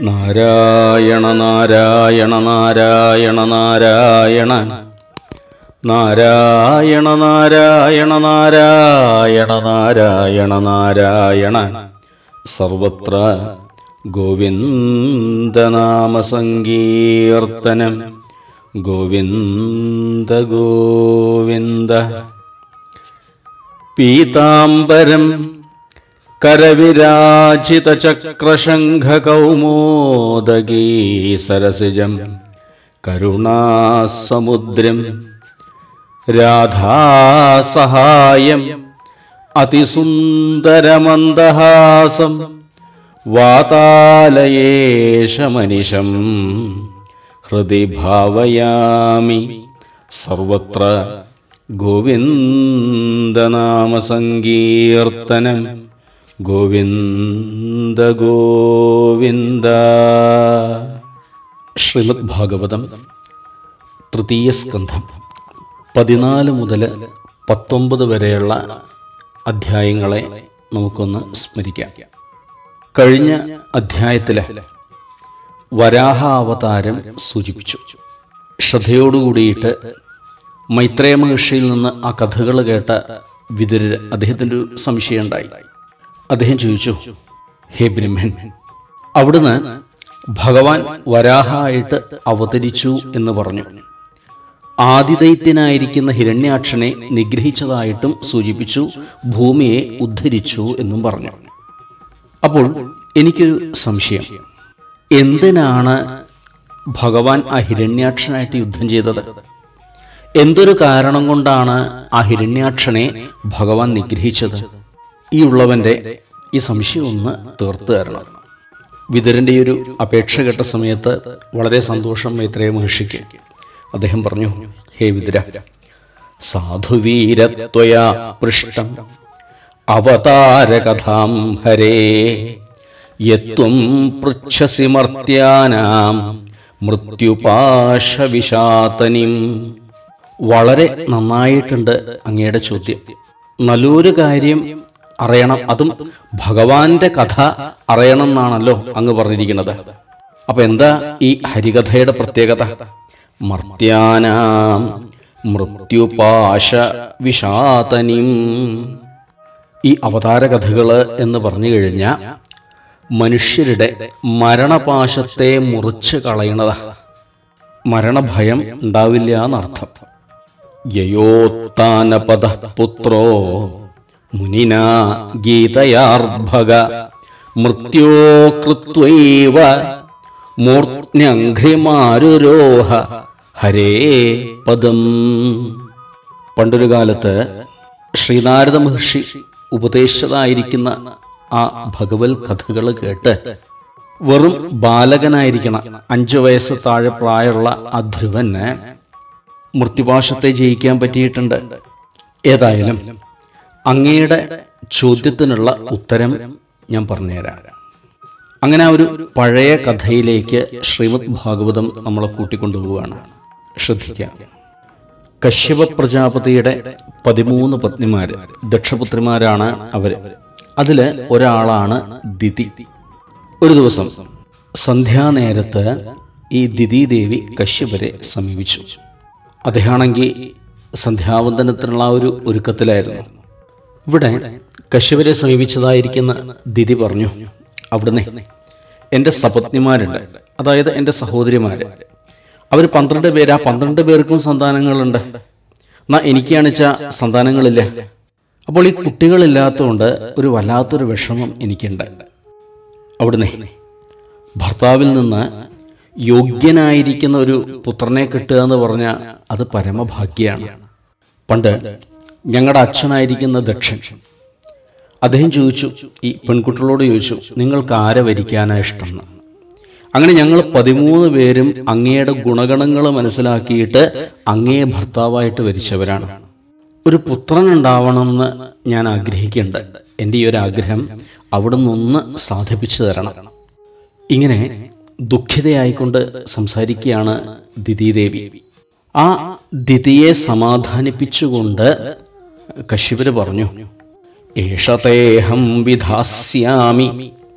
നാരായണ നാരായണ നാരായണ നാരായണ നാരായണ നാരായണ നാരായണ നാരായണ നാരായണ സർവത്ര ഗോവിന്ദനാമസങ്കീർത്തനം ഗോവിന്ദ ഗോവിന്ദ പീതാംബരം കരവിരാജിതചക്രശംഖകൗമോദഗീ സരസിജം കരുണാസമുദ്രം രാധാസഹായം അതിസുന്ദരമന്ദഹാസം വാതാലയേശമനിശം ഹൃദി ഭാവയാമി സർവത്ര ഗോവിന്ദനാമസങ്കീർത്തനം ഗോവിന്ദ ഗോവിന്ദ ശ്രീമദ് ഭാഗവതം തൃതീയ സ്കന്ധം പതിനാല് മുതൽ പത്തൊമ്പത് വരെയുള്ള അധ്യായങ്ങളെ നമുക്കൊന്ന് സ്മരിക്കാം കഴിഞ്ഞ അധ്യായത്തിലെ വരാഹ അവതാരം സൂചിപ്പിച്ചു ശ്രദ്ധയോടുകൂടിയിട്ട് മൈത്രേയ മഹർഷിയിൽ നിന്ന് ആ കഥകൾ കേട്ട വിതുരർ അദ്ദേഹത്തിൻ്റെ ഒരു സംശയമുണ്ടായി അദ്ദേഹം ചോദിച്ചു ഹേ ബ്രഹ്മൻ അവിടുന്ന് ഭഗവാൻ വരാഹമായിട്ട് അവതരിച്ചു എന്ന് പറഞ്ഞു ആദിദൈത്യനായിരിക്കുന്ന ഹിരണ്യാക്ഷനെ നിഗ്രഹിച്ചതായിട്ടും സൂചിപ്പിച്ചു ഭൂമിയെ ഉദ്ധരിച്ചു എന്നും പറഞ്ഞു അപ്പോൾ എനിക്കൊരു സംശയം എന്തിനാണ് ഭഗവാൻ ആ ഹിരണ്യാക്ഷനായിട്ട് യുദ്ധം ചെയ്തത് എന്തൊരു കാരണം കൊണ്ടാണ് ആ ഹിരണ്യാക്ഷനെ ഭഗവാൻ നിഗ്രഹിച്ചത് ഈ ഉള്ളവന്റെ ഈ സംശയം ഒന്ന് തീർത്തു തരണം വിതുരന്റെ ഈ ഒരു അപേക്ഷ കേട്ട സമയത്ത് വളരെ സന്തോഷം മൈത്രേയ മഹർഷിക്ക് അദ്ദേഹം പറഞ്ഞു ഹേ വിതുര സാധുവീരത്വയാ പൃഷ്ടം അവതാരകഥാം ഹരേ യത്വം പൃച്ഛസി മർത്യാനാം മൃത്യുപാശവിഷാതനിം വളരെ നന്നായിട്ടുണ്ട് അങ്ങയുടെ ചോദ്യം നല്ലൊരു കാര്യം അറിയണം അതും ഭഗവാന്റെ കഥ അറിയണം എന്നാണല്ലോ അങ്ങ് പറഞ്ഞിരിക്കുന്നത് അപ്പൊ എന്താ ഈ ഹരികഥയുടെ പ്രത്യേകത മർത്യാനാം മൃത്യുപാശ വിഷാതനിം ഈ അവതാര കഥകൾ എന്ന് പറഞ്ഞു കഴിഞ്ഞാൽ മനുഷ്യരുടെ മരണപാശത്തെ മുറിച്ച് കളയണതാ മരണഭയം ഉണ്ടാവില്ല എന്നർത്ഥം യയോത്താനപദ പുത്രോ മുനിന ഗീതയാർഭക മൃത്യോ കൃത്വൈവ മൂർധ്യഘ്രിമാരുരോഹ ഹരേ പദം പണ്ടൊരു കാലത്ത് ശ്രീനാരദ മഹർഷി ഉപദേശിച്ചതായിരിക്കുന്ന ആ ഭഗവത് കഥകൾ കേട്ട് വെറും ബാലകനായിരിക്കണം അഞ്ചു വയസ്സ് താഴെ പ്രായമുള്ള ആ ധ്രുവന് മൃത്യുപാശത്തെ ജയിക്കാൻ പറ്റിയിട്ടുണ്ട് ഏതായാലും അങ്ങയുടെ ചോദ്യത്തിനുള്ള ഉത്തരം ഞാൻ പറഞ്ഞുതരാം അങ്ങനെ ആ ഒരു പഴയ കഥയിലേക്ക് ശ്രീമദ് ഭാഗവതം നമ്മളെ കൂട്ടിക്കൊണ്ടുപോവുകയാണ് ശ്രദ്ധിക്കാം കശ്യപ പ്രജാപതിയുടെ പതിമൂന്ന് പത്നിമാര് ദക്ഷപുത്രിമാരാണ് അവര് അതില് ഒരാളാണ് ദിതി ഒരു ദിവസം സന്ധ്യാനേരത്ത് ഈ ദിതി ദേവി കശ്യപരെ സമീപിച്ചു അദ്ദേഹമാണെങ്കിൽ സന്ധ്യാവന്തനത്തിനുള്ള ആ ഒരു ഒരുക്കത്തിലായിരുന്നു ഇവിടെ കശ്യപരെ സമീപിച്ചതായിരിക്കുന്ന ദിതി പറഞ്ഞു അവിടുന്ന് എൻ്റെ സപത്നിമാരുണ്ട് അതായത് എൻ്റെ സഹോദരിമാര് അവർ പന്ത്രണ്ട് പേര് ആ പന്ത്രണ്ട് പേർക്കും സന്താനങ്ങളുണ്ട് എന്നാ എനിക്കാണിച്ച സന്താനങ്ങളില്ല അപ്പോൾ ഈ കുട്ടികളില്ലാത്തതുകൊണ്ട് ഒരു വല്ലാത്തൊരു വിഷമം എനിക്കുണ്ട് അവിടുന്ന് ഭർത്താവിൽ നിന്ന് യോഗ്യനായിരിക്കുന്ന ഒരു പുത്രനെ കിട്ടുക എന്ന് പറഞ്ഞാൽ അത് പരമഭാഗ്യമാണ് പണ്ട് ഞങ്ങളുടെ അച്ഛനായിരിക്കുന്ന ദക്ഷൻ അദ്ദേഹം ചോദിച്ചു ഈ പെൺകുട്ടികളോട് ചോദിച്ചു നിങ്ങൾക്ക് ആരെ വരിക്കാനാ ഇഷ്ടം എന്ന് അങ്ങനെ ഞങ്ങൾ പതിമൂന്ന് പേരും അങ്ങയുടെ ഗുണഗണങ്ങൾ മനസ്സിലാക്കിയിട്ട് അങ്ങയെ ഭർത്താവായിട്ട് വരിച്ചവരാണ് ഒരു പുത്രൻ ഉണ്ടാവണമെന്ന് ഞാൻ ആഗ്രഹിക്കുന്നുണ്ട് എൻ്റെ ഈ ഒരു ആഗ്രഹം അവിടെ നിന്ന് സാധിപ്പിച്ചു തരണം ഇങ്ങനെ ദുഃഖിതയായിക്കൊണ്ട് സംസാരിക്കുകയാണ് ദിതിദേവി ആ ദിതിയെ സമാധാനിപ്പിച്ചുകൊണ്ട് കശ്യപര് പറഞ്ഞു ഏഷതേഹം വിധാസ്യാമി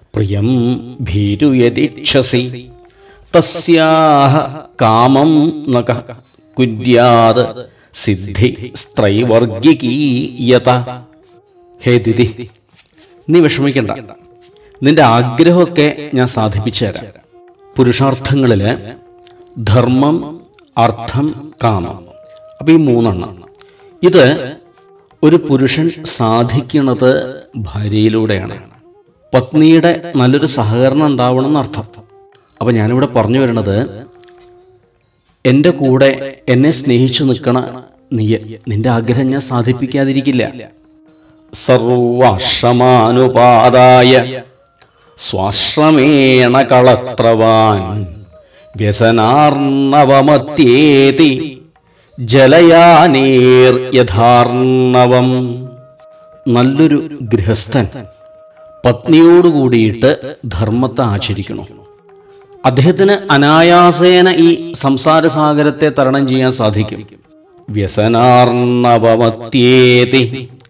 പ്രിയം ഭീരുയതിക്ഷസി തസ്യാഹ കാമം നക കുര്യാത് സിദ്ധി സ്ത്രൈവർഗികീയത ഹേ ദിതി നീ വിഷമിക്കണ്ട നിന്റെ ആഗ്രഹമൊക്കെ ഞാൻ സാധിപ്പിച്ചു തരാം പുരുഷാർത്ഥങ്ങളില് ധർമ്മം അർത്ഥം കാമം അപ്പൊ ഈ മൂന്നെണ്ണം ഇത് ഒരു പുരുഷൻ സാധിക്കുന്നത് ഭാര്യയിലൂടെയാണ് പത്നിയുടെ നല്ലൊരു സഹകരണം ഉണ്ടാവണം എന്നർത്ഥം അപ്പൊ ഞാനിവിടെ പറഞ്ഞു വരുന്നത് എൻ്റെ കൂടെ എന്നെ സ്നേഹിച്ചു നിൽക്കണ നീ നിന്റെ ആഗ്രഹം ഞാൻ സാധിപ്പിക്കാതിരിക്കില്ല സർവാശ്രമാനുപാതായ സ്വാശ്രമേണ കളത്രവാൻ വ്യസനാർണവമത്യേതി ജലയാനേർ യഥാർണവം നല്ലൊരു ഗൃഹസ്ഥൻ പത്നിയോടുകൂടിയിട്ട് ധർമ്മത്തെ ആചരിക്കണം അദ്ദേഹത്തിന് അനായാസേന ഈ സംസാര സാഗരത്തെ തരണം ചെയ്യാൻ സാധിക്കും വ്യസനാർണവമത്യേതി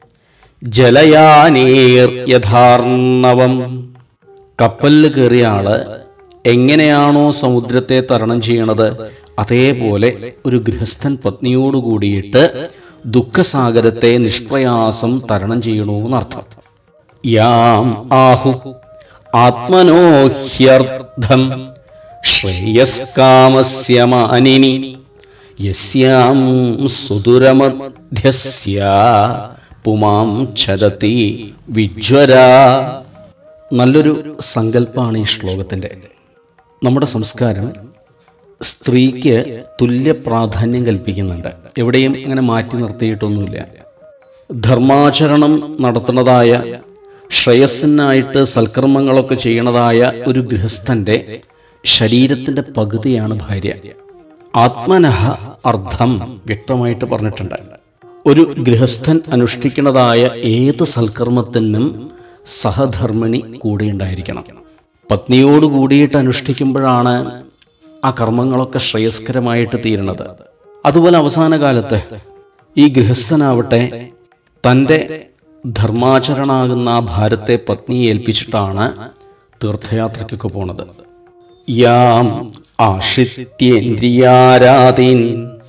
ജലയാനേർ യഥാർണവം കപ്പലിൽ കയറിയ ആള് എങ്ങനെയാണോ സമുദ്രത്തെ തരണം ചെയ്യണത് അതേപോലെ ഒരു ഗൃഹസ്ഥൻ പത്നിയോട് കൂടിയിട്ട് ദുഃഖസാഗരത്തെ നിഷ്പ്രയാസം തരണം ചെയ്യണമെന്നർത്ഥം യാം ആഹു ആത്മനോഹ്യർത്ഥം ശ്രേയസ്കാമസ്യ മാനിനി യസ്യാം സുദുരമധ്യസ്യ പുമാം ഛദതി വിജ്വര നല്ലൊരു സങ്കല്പമാണ് ഈ ശ്ലോകത്തിൻ്റെ നമ്മുടെ സംസ്കാരം സ്ത്രീക്ക് തുല്യ പ്രാധാന്യം കൽപ്പിക്കുന്നുണ്ട് എവിടെയും അങ്ങനെ മാറ്റി നിർത്തിയിട്ടൊന്നുമില്ല ധർമാചരണം നടത്തുന്നതായ ശ്രേയസ്സിനായിട്ട് സൽക്കർമ്മങ്ങളൊക്കെ ചെയ്യണതായ ഒരു ഗൃഹസ്ഥന്റെ ശരീരത്തിന്റെ പകുതിയാണ് ഭാര്യ ആത്മനഹ അർത്ഥം വ്യക്തമായിട്ട് പറഞ്ഞിട്ടുണ്ട് ഒരു ഗൃഹസ്ഥൻ അനുഷ്ഠിക്കുന്നതായ ഏത് സൽക്കർമ്മത്തിനും സഹധർമ്മിണി കൂടെ ഉണ്ടായിരിക്കണം പത്നിയോട് കൂടിയിട്ട് അനുഷ്ഠിക്കുമ്പോഴാണ് ആ കർമ്മങ്ങളൊക്കെ ശ്രേയസ്കരമായിട്ട് തീരുന്നത് അതുപോലെ അവസാന കാലത്ത് ഈ ഗൃഹസ്ഥനാവട്ടെ തൻ്റെ ധർമാചരണാകുന്ന ആ ഭാരത്തെ പത്നിയെ ഏൽപ്പിച്ചിട്ടാണ് തീർത്ഥയാത്രയ്ക്കൊക്കെ പോണത് യാം ആശ്രിത്യേന്ദ്രിയാരാധീൻ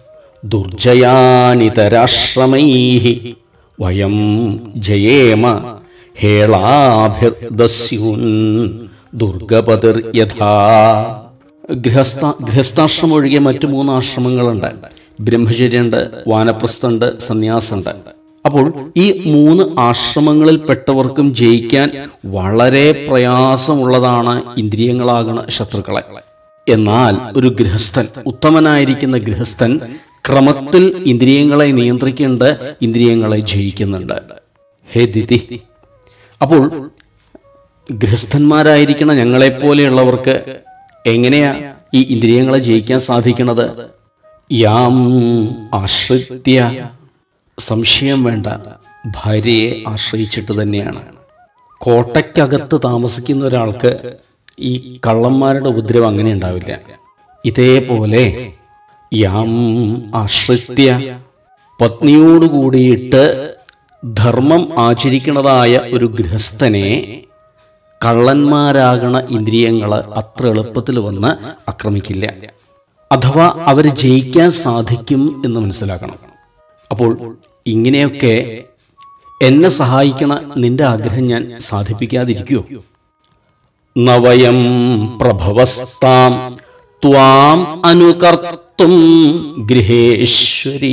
ദുർജയാനിതരാശ്രമൈ വയം ജയേമ ഹേളാഭിർദസ്യൂൻ ദുർഗപതിർ യഥാ ഗൃഹസ്ഥ ഗൃഹസ്ഥാശ്രമം ഒഴികെ മറ്റു മൂന്ന് ആശ്രമങ്ങളുണ്ട് ബ്രഹ്മചര്യണ്ട് വാനപ്രസ്ഥുണ്ട് സന്യാസുണ്ട് അപ്പോൾ ഈ മൂന്ന് ആശ്രമങ്ങളിൽ പെട്ടവർക്കും ജയിക്കാൻ വളരെ പ്രയാസമുള്ളതാണ് ഇന്ദ്രിയങ്ങളാകണ ശത്രുക്കളെ എന്നാൽ ഒരു ഗൃഹസ്ഥൻ ഉത്തമനായിരിക്കുന്ന ഗൃഹസ്ഥൻ ക്രമത്തിൽ ഇന്ദ്രിയങ്ങളെ നിയന്ത്രിക്കേണ്ട ഇന്ദ്രിയങ്ങളെ ജയിക്കുന്നുണ്ട് ഹേ ദിതി അപ്പോൾ ഗൃഹസ്ഥന്മാരായിരിക്കുന്ന ഞങ്ങളെപ്പോലെയുള്ളവർക്ക് എങ്ങനെയാ ഈ ഇന്ദ്രിയങ്ങളെ ജയിക്കാൻ സാധിക്കുന്നത് യാം ആശ്രിത്യ സംശയം വേണ്ട ഭാര്യയെ ആശ്രയിച്ചിട്ട് തന്നെയാണ് കോട്ടയ്ക്കകത്ത് താമസിക്കുന്ന ഒരാൾക്ക് ഈ കള്ളന്മാരുടെ ഉപദ്രവം അങ്ങനെ ഉണ്ടാവില്ല ഇതേപോലെ യാം ആശ്രിത്യ പത്നിയോട് കൂടിയിട്ട് ധർമ്മം ആചരിക്കുന്നതായ ഒരു ഗൃഹസ്ഥനെ കള്ളന്മാരാകണ ഇന്ദ്രിയങ്ങൾ അത്ര എളുപ്പത്തിൽ വന്ന് ആക്രമിക്കില്ല അഥവാ അവർ ജയിക്കാൻ സാധിക്കും എന്ന് മനസ്സിലാക്കണം അപ്പോൾ ഇങ്ങനെയൊക്കെ എന്നെ സഹായിക്കണ നിന്റെ ആഗ്രഹം ഞാൻ സാധിപ്പിക്കാതിരിക്കുമോ നവയം പ്രഭവസ്താം ത്വാം അനുകർത്തും ഗൃഹേശ്വരീ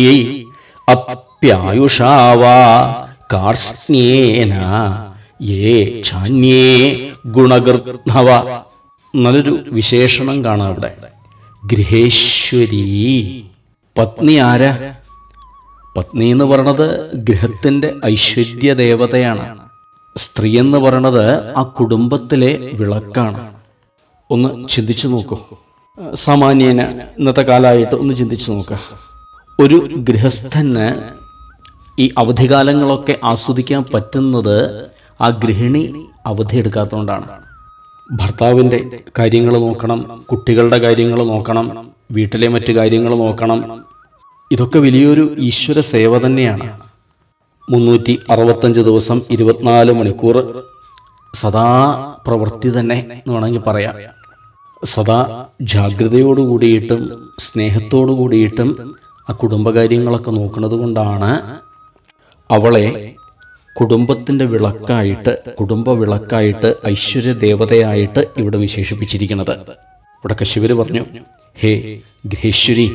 അപ്യായുഷാവാ കാർസ്നേന യേ ചാന്യേ ഗുണകൃത്നവ നല്ലൊരു വിശേഷണം കാണാം അവിടെ ഗൃഹേശ്വരി പത്നി ആരാ പത്നി എന്ന് പറയണത് ഗൃഹത്തിന്റെ ഐശ്വര്യ ദേവതയാണ് സ്ത്രീ എന്ന് പറയണത് ആ കുടുംബത്തിലെ വിളക്കാണ് ഒന്ന് ചിന്തിച്ചു നോക്കൂ സാമാന്യേന ഇന്നത്തെ കാലമായിട്ട് ഒന്ന് ചിന്തിച്ചു നോക്കുക ഒരു ഗൃഹസ്ഥന് ഈ അവധികാലങ്ങളൊക്കെ ആസ്വദിക്കാൻ പറ്റുന്നത് ആ ഗൃഹിണി അവധി എടുക്കാത്തതുകൊണ്ടാണ് ഭർത്താവിൻ്റെ കാര്യങ്ങൾ നോക്കണം കുട്ടികളുടെ കാര്യങ്ങൾ നോക്കണം വീട്ടിലെ മറ്റു കാര്യങ്ങൾ നോക്കണം ഇതൊക്കെ വലിയൊരു ഈശ്വര സേവ തന്നെയാണ് മുന്നൂറ്റി അറുപത്തഞ്ച് ദിവസം ഇരുപത്തിനാല് മണിക്കൂർ സദാ പ്രവൃത്തി തന്നെ എന്ന് വേണമെങ്കിൽ പറയാം സദാ ജാഗ്രതയോടു കൂടിയിട്ടും സ്നേഹത്തോടു കൂടിയിട്ടും ആ കുടുംബകാര്യങ്ങളൊക്കെ നോക്കുന്നത് കൊണ്ടാണ് അവളെ കുടുംബത്തിൻ്റെ വിളക്കായിട്ട് കുടുംബ വിളക്കായിട്ട് ഐശ്വര്യ ദേവതയായിട്ട് ഇവിടെ വിശേഷിപ്പിച്ചിരിക്കുന്നത് ഇവിടെ കശിവര് പറഞ്ഞു ഹേ ഗ്രഹേശ്വരി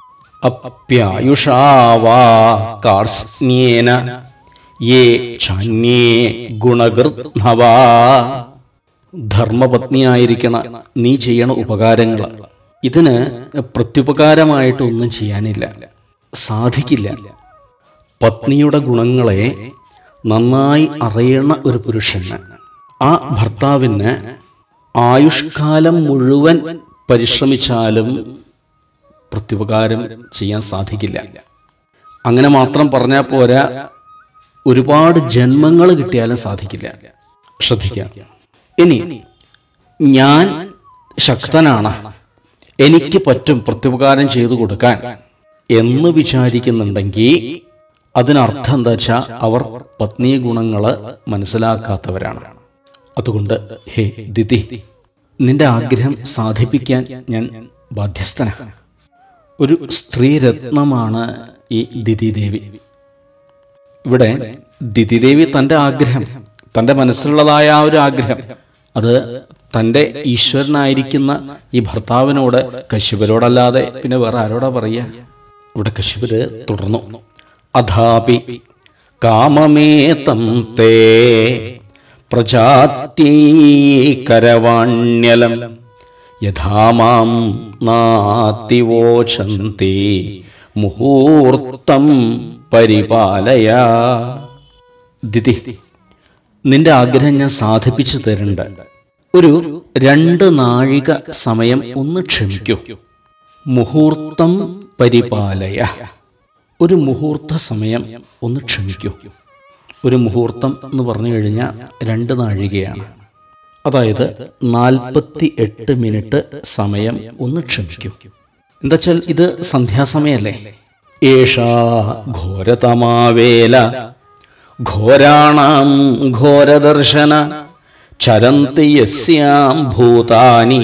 അപ്യായുഷാവാ കാർസ്ന്യേന യേ ചാന്യേ ഗുണകൃത്നവാ ധർമ്മപത്നിയായിരിക്കണ നീ ചെയ്യണ ഉപകാരങ്ങൾ ഇതിന് പ്രത്യുപകാരമായിട്ടൊന്നും ചെയ്യാനില്ല സാധിക്കില്ല പത്നിയുടെ ഗുണങ്ങളെ നന്നായി അറിയണ ഒരു പുരുഷന് ആ ഭർത്താവിന് ആയുഷ്കാലം മുഴുവൻ പരിശ്രമിച്ചാലും പ്രത്യുപകാരം ചെയ്യാൻ സാധിക്കില്ല അങ്ങനെ മാത്രം പറഞ്ഞാൽ പോരാ ഒരുപാട് ജന്മങ്ങൾ കിട്ടിയാലും സാധിക്കില്ല ശ്രദ്ധിക്കാം ഇനി ഞാൻ ശക്തനാണ് എനിക്ക് പറ്റും പ്രത്യുപകാരം ചെയ്തു കൊടുക്കാൻ എന്ന് വിചാരിക്കുന്നുണ്ടെങ്കിൽ അതിനർത്ഥം എന്താ വെച്ചാൽ അവർ പത്നി ഗുണങ്ങള് മനസ്സിലാക്കാത്തവരാണ് അതുകൊണ്ട് ഹേ ദിതി നിന്റെ ആഗ്രഹം സാധിപ്പിക്കാൻ ഞാൻ ബാധ്യസ്ഥനാണ് ഒരു സ്ത്രീരത്നമാണ് ഈ ദിതി ദേവി ഇവിടെ ദിതിദേവി തൻ്റെ ആഗ്രഹം തൻ്റെ മനസ്സിലുള്ളതായ ആ ഒരു ആഗ്രഹം അത് തൻ്റെ ഈശ്വരനായിരിക്കുന്ന ഈ ഭർത്താവിനോട് കശ്യപരോടല്ലാതെ പിന്നെ വേറെ ആരോടാ പറയുക ഇവിടെ കശ്യപര് തുടർന്നു അഥാപി കാമമേതം തേ പ്രജാത്യൈകരവാണ്യലം യഥാമാം നാത്തിവോചന്തി മുഹൂർത്തം പരിപാലയ ദിതി നിന്റെ ആഗ്രഹം ഞാൻ സാധിപ്പിച്ചു തരണ്ട ഒരു രണ്ട് നാഴിക സമയം ഒന്ന് ക്ഷമിക്കൂ മുഹൂർത്തം പരിപാലയ ഒരു മുഹൂർത്ത സമയം ഒന്ന് ക്ഷമിക്കൂ ഒരു മുഹൂർത്തം എന്ന് പറഞ്ഞു കഴിഞ്ഞാൽ രണ്ട് നാഴികയാണ് അതായത് നാൽപ്പത്തി എട്ട് മിനിറ്റ് സമയം ഒന്ന് ക്ഷമിക്കൂ എന്താ വെച്ചാൽ ഇത് സന്ധ്യാസമയല്ലേ ഏഷാ ഘോരതമാവേല ഘോരാണാം ഘോരദർശന ചരന്തി യസ്യാം ഭൂതാനി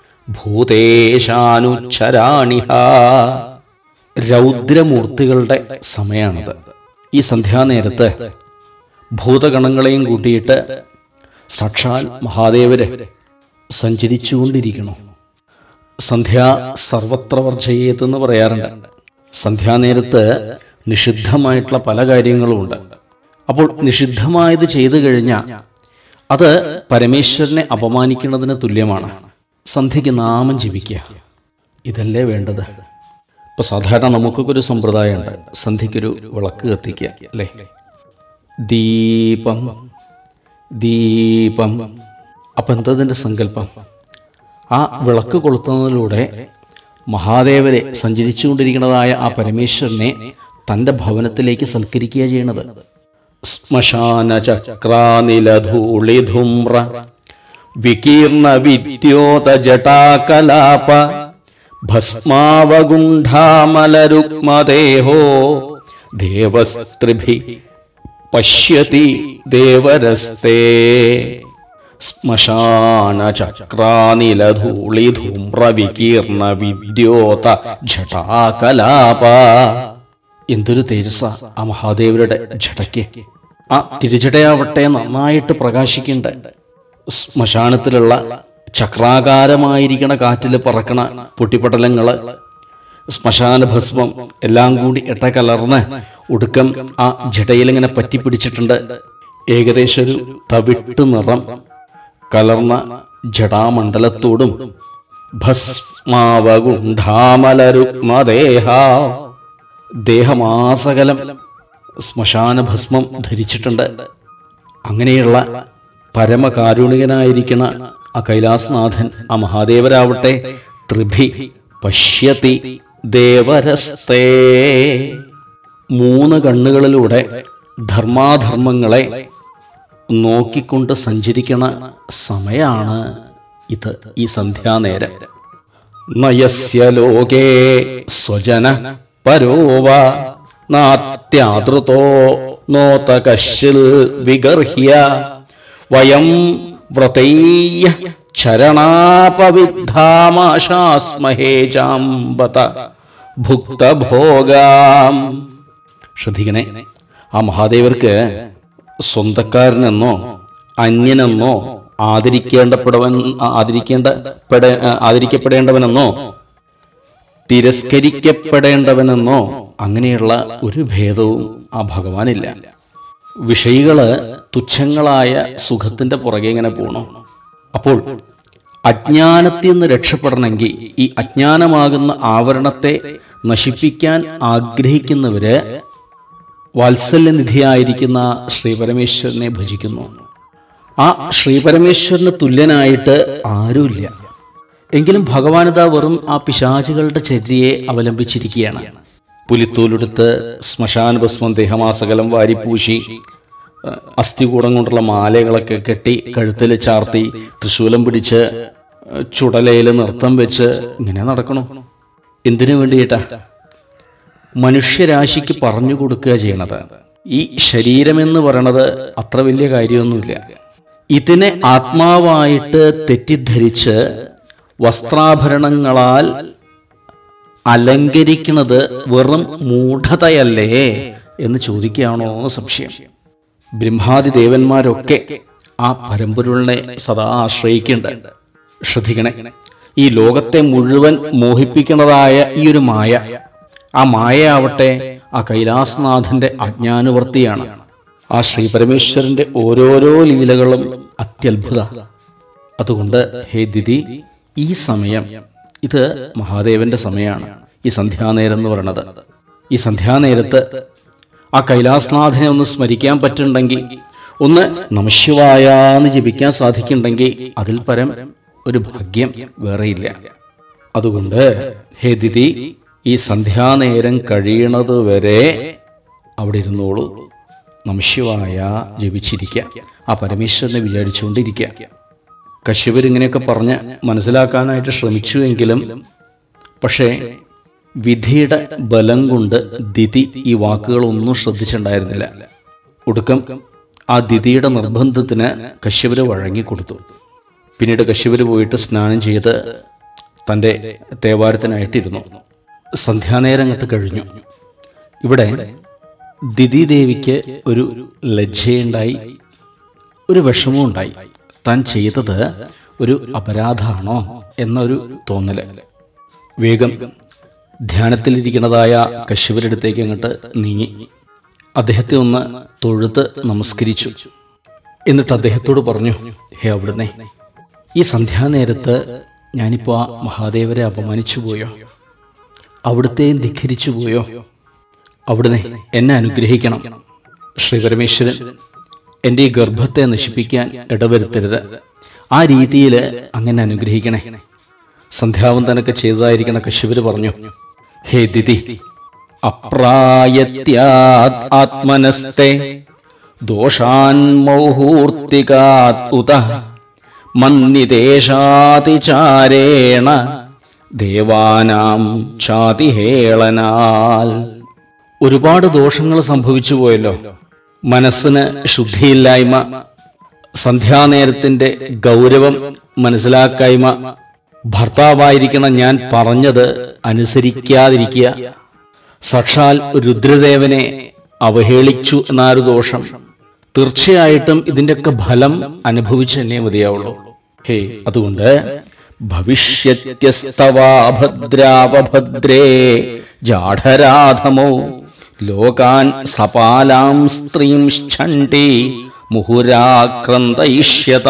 ഭൂതേശാനുച്ചരാണിഹ രൗദ്രമൂർത്തികളുടെ സമയമാണത് ഈ സന്ധ്യാനേരത്ത് ഭൂതഗണങ്ങളെയും കൂട്ടിയിട്ട് സാക്ഷാൽ മഹാദേവര് സഞ്ചരിച്ചുകൊണ്ടിരിക്കണം സന്ധ്യ സർവത്ര വർജയേത് എന്ന് പറയാറുണ്ട് സന്ധ്യാനേരത്ത് നിഷിദ്ധമായിട്ടുള്ള പല കാര്യങ്ങളുമുണ്ട് അപ്പോൾ നിഷിദ്ധമായത് ചെയ്തു കഴിഞ്ഞാൽ അത് പരമേശ്വരനെ അപമാനിക്കുന്നതിന് തുല്യമാണ് സന്ധ്യയ്ക്ക് നാമം ജപിക്കുക ഇതല്ലേ വേണ്ടത് ഇപ്പൊ സാധാരണ നമുക്കൊക്കെ ഒരു സമ്പ്രദായമുണ്ട് സന്ധ്യയ്ക്കൊരു വിളക്ക് കത്തിക്കുക അല്ലേ ദീപം ദീപം അപ്പം എന്തതിൻ്റെ സങ്കല്പം ആ വിളക്ക് കൊളുത്തുന്നതിലൂടെ മഹാദേവരെ സഞ്ചരിച്ചുകൊണ്ടിരിക്കുന്നതായ ആ പരമേശ്വരനെ തൻ്റെ ഭവനത്തിലേക്ക് സൽക്കരിക്കുക ചെയ്യണത് ശ്മശാന ചക്രാനിലധൂളിധൂമ്ര വികീർണ വിദ്യോത ജടാകലാപ ഭസ്മാവഗുണ്ഠാമലരുക്മദേഹോ ദേവസ്ത്രിഭി പശ്യതി ദേവരസ്തേ ശ്മശാന ചക്രാനിലധൂളിധൂമ്ര വികീർണ വിദ്യോത ജടാകലാപ എന്തൊരു തേജസ ആ മഹാദേവരുടെ ജടയ്ക്ക് ആ തിരുജടയാവട്ടെ നന്നായിട്ട് പ്രകാശിക്കണ്ട ശ്മശാനത്തിലുള്ള ചക്രാകാരമായിരിക്കണ കാറ്റിൽ പറക്കണ പൊട്ടിപ്പടലങ്ങള് ശ്മശാന ഭസ്മം എല്ലാം കൂടി എട്ട കലർന്ന് ഒടുക്കം ആ ജടയിൽ ഇങ്ങനെ പറ്റിപ്പിടിച്ചിട്ടുണ്ട് ഏകദേശം ഒരു തവിട്ട് നിറം കലർന്ന ജടാമണ്ഡലത്തോടും ഭസ്മാവഗുണ്ഠാമലരുക്മദേഹ ദേഹമാസകലം ശ്മശാന ഭസ്മം ധരിച്ചിട്ടുണ്ട് അങ്ങനെയുള്ള പരമകാരുണികനായിരിക്കുന്ന ആ കൈലാസനാഥൻ ആ മഹാദേവരാവട്ടെ ത്രിഭി പശ്യതി ദേവരസ്തേ മൂന്ന് കണ്ണുകളിലൂടെ ധർമാധർമ്മങ്ങളെ നോക്കിക്കൊണ്ട് സഞ്ചരിക്കണ സമയാണ് ഇത് ഈ സന്ധ്യാനേരം നയസ്യ ലോകേ സ്വജന പരോവ നാത്യാതൃതോ നോത കശ്ചിൽ വിഗർഹ്യ വയം വ്രതൈയ ചരണാപവിദ്ധാമാശാസ്മഹേ ജാമ്പത ഭുക്തഭോഗാം ശ്രദ്ധിക്കണേ ആ മഹാദേവർക്ക് സ്വന്തക്കാരനെന്നോ അന്യനെന്നോ ആദരിക്കേണ്ടപ്പെടവൻ ആദരിക്കേണ്ട പെട ആദരിക്കപ്പെടേണ്ടവനെന്നോ തിരസ്കരിക്കപ്പെടേണ്ടവനെന്നോ അങ്ങനെയുള്ള ഒരു ഭേദവും ആ ഭഗവാനില്ല വിഷയികള് തുച്ഛങ്ങളായ സുഖത്തിന്റെ പുറകെ ഇങ്ങനെ പോകണം അപ്പോൾ അജ്ഞാനത്തിൽ നിന്ന് രക്ഷപ്പെടണമെങ്കിൽ ഈ അജ്ഞാനമാകുന്ന ആവരണത്തെ നശിപ്പിക്കാൻ ആഗ്രഹിക്കുന്നവര് വാത്സല്യനിധിയായിരിക്കുന്ന ശ്രീപരമേശ്വരനെ ഭജിക്കുന്നു ആ ശ്രീപരമേശ്വരന് തുല്യനായിട്ട് ആരുമില്ല എങ്കിലും ഭഗവാനത വെറും ആ പിശാചുകളുടെ ചര്യയെ അവലംബിച്ചിരിക്കുകയാണ് പുലിത്തോലെടുത്ത് ശ്മശാന ഭസ്മം ദേഹമാസകലം വാരിപ്പൂശി ഏഹ്, അസ്ഥികൂടം കൊണ്ടുള്ള മാലകളൊക്കെ കെട്ടി കഴുത്തിൽ ചാർത്തി തൃശൂലം പിടിച്ച് ഏഹ്, ചുടലയിൽ നൃത്തം വെച്ച് ഇങ്ങനെ നടക്കണു എന്തിനു വേണ്ടിയിട്ടാ മനുഷ്യരാശിക്ക് പറഞ്ഞു കൊടുക്കുക ചെയ്യണത് ഈ ശരീരമെന്ന് പറയണത് അത്ര വലിയ കാര്യമൊന്നുമില്ല ഇതിനെ ആത്മാവായിട്ട് തെറ്റിദ്ധരിച്ച് വസ്ത്രാഭരണങ്ങളാൽ അലങ്കരിക്കുന്നത് വെറും മൂഢതയല്ലേ എന്ന് ചോദിക്കുകയാണോ എന്ന് സംശയം ബ്രഹ്മാദി ദേവന്മാരൊക്കെ ആ പരമ്പൊരുളിനെ സദാ ആശ്രയിക്കുന്നുണ്ട് ശ്രദ്ധിക്കണേ ഈ ലോകത്തെ മുഴുവൻ മോഹിപ്പിക്കുന്നതായ ഈ ഒരു മായ ആ മായയാവട്ടെ ആ കൈലാസനാഥന്റെ അജ്ഞാനുവർത്തിയാണ് ആ ശ്രീ പരമേശ്വരന്റെ ഓരോരോ ലീലകളും അത്യത്ഭുത അതുകൊണ്ട് ഹേ ദിതി ഈ സമയം ഇത് മഹാദേവന്റെ സമയമാണ് ഈ സന്ധ്യാനേരം എന്ന് പറയുന്നത് ഈ സന്ധ്യാനേരത്ത് ആ കൈലാസനാഥനെ ഒന്ന് സ്മരിക്കാൻ പറ്റുന്നുണ്ടെങ്കിൽ ഒന്ന് നമശിവായ എന്ന് ജപിക്കാൻ സാധിക്കുന്നുണ്ടെങ്കിൽ അതിൽ പരം ഒരു ഭാഗ്യം വേറെയില്ല അതുകൊണ്ട് ഹേ ദിതി ഈ സന്ധ്യാനേരം കഴിയണത് വരെ അവിടെ ഇരുന്നോളൂ നമശിവായ ജപിച്ചിരിക്കുക ആ പരമേശ്വരനെ വിചാരിച്ചുകൊണ്ടിരിക്കുക കശ്യപർ ഇങ്ങനെയൊക്കെ പറഞ്ഞ് മനസ്സിലാക്കാനായിട്ട് ശ്രമിച്ചുവെങ്കിലും പക്ഷേ വിധിയുടെ ബലം കൊണ്ട് ദിതി ഈ വാക്കുകളൊന്നും ശ്രദ്ധിച്ചിട്ടുണ്ടായിരുന്നില്ല ഒടുക്കം ആ ദിതിയുടെ നിർബന്ധത്തിന് കശ്യപര് വഴങ്ങിക്കൊടുത്തു പിന്നീട് കശ്യപര് പോയിട്ട് സ്നാനം ചെയ്ത് തൻ്റെ തേവാരത്തിനായിട്ടിരുന്നു സന്ധ്യാനേരം അങ്ങോട്ട് കഴിഞ്ഞു ഇവിടെ ദിതി ദേവിക്ക് ഒരു ലജ്ജയുണ്ടായി ഒരു വിഷമവും ഉണ്ടായി താൻ ചെയ്തത് ഒരു അപരാധമാണോ എന്നൊരു തോന്നല് വേഗം ധ്യാനത്തിലിരിക്കുന്നതായ കശ്യപരടുത്തേക്ക് അങ്ങോട്ട് നീങ്ങി അദ്ദേഹത്തെ ഒന്ന് തൊഴുത്ത് നമസ്കരിച്ചു എന്നിട്ട് അദ്ദേഹത്തോട് പറഞ്ഞു ഹേ അവിടുന്ന് ഈ സന്ധ്യാനേരത്ത് ഞാനിപ്പോൾ ആ മഹാദേവരെ അപമാനിച്ചു പോയോ അവിടുത്തെയും ധിഖരിച്ചു പോയോ അവിടുന്ന് എന്നെ അനുഗ്രഹിക്കണം ശ്രീ പരമേശ്വരൻ എൻ്റെ ഈ ഗർഭത്തെ നശിപ്പിക്കാൻ ഇടവരുത്തരുത് ആ രീതിയിൽ അങ്ങനെ അനുഗ്രഹിക്കണേ സന്ധ്യാവന്തനൊക്കെ ചെയ്തതായിരിക്കണ കശ്യപര് പറഞ്ഞു ഹേ ദിതി അപ്രായത്യാത് ആത്മനസ്തെ ദോഷാൻ മൗഹൂർത്തികാത് ഉത മന്നിദേശാതിചാരേണ ദേവാനാം ചാതിഹേളനാൽ ഒരുപാട് ദോഷങ്ങൾ സംഭവിച്ചു പോയല്ലോ മനസ്സിന് ശുദ്ധിയില്ലായ്മ സന്ധ്യാനേരത്തിന്റെ ഗൗരവം മനസ്സിലാക്കായ്മ ഭർത്താവായിരിക്കുന്ന ഞാൻ പറഞ്ഞത് അനുസരിക്കാതിരിക്കുക സാക്ഷാൽ രുദ്രദേവനെ അവഹേളിച്ചു എന്നാരു ദോഷം തീർച്ചയായിട്ടും ഇതിന്റെയൊക്കെ ഫലം അനുഭവിച്ച് തന്നെ മതിയാവുള്ളൂ ഹേ അതുകൊണ്ട് ഭവിഷ്യത്യസ്തവാഭദ്രാവഭദ്രേ ജാഠരാധമോ ലോകാൻ സപാലാം സ്ത്രീം ഛണ്ഡി മുഹുരാക്രന്തയിഷ്യത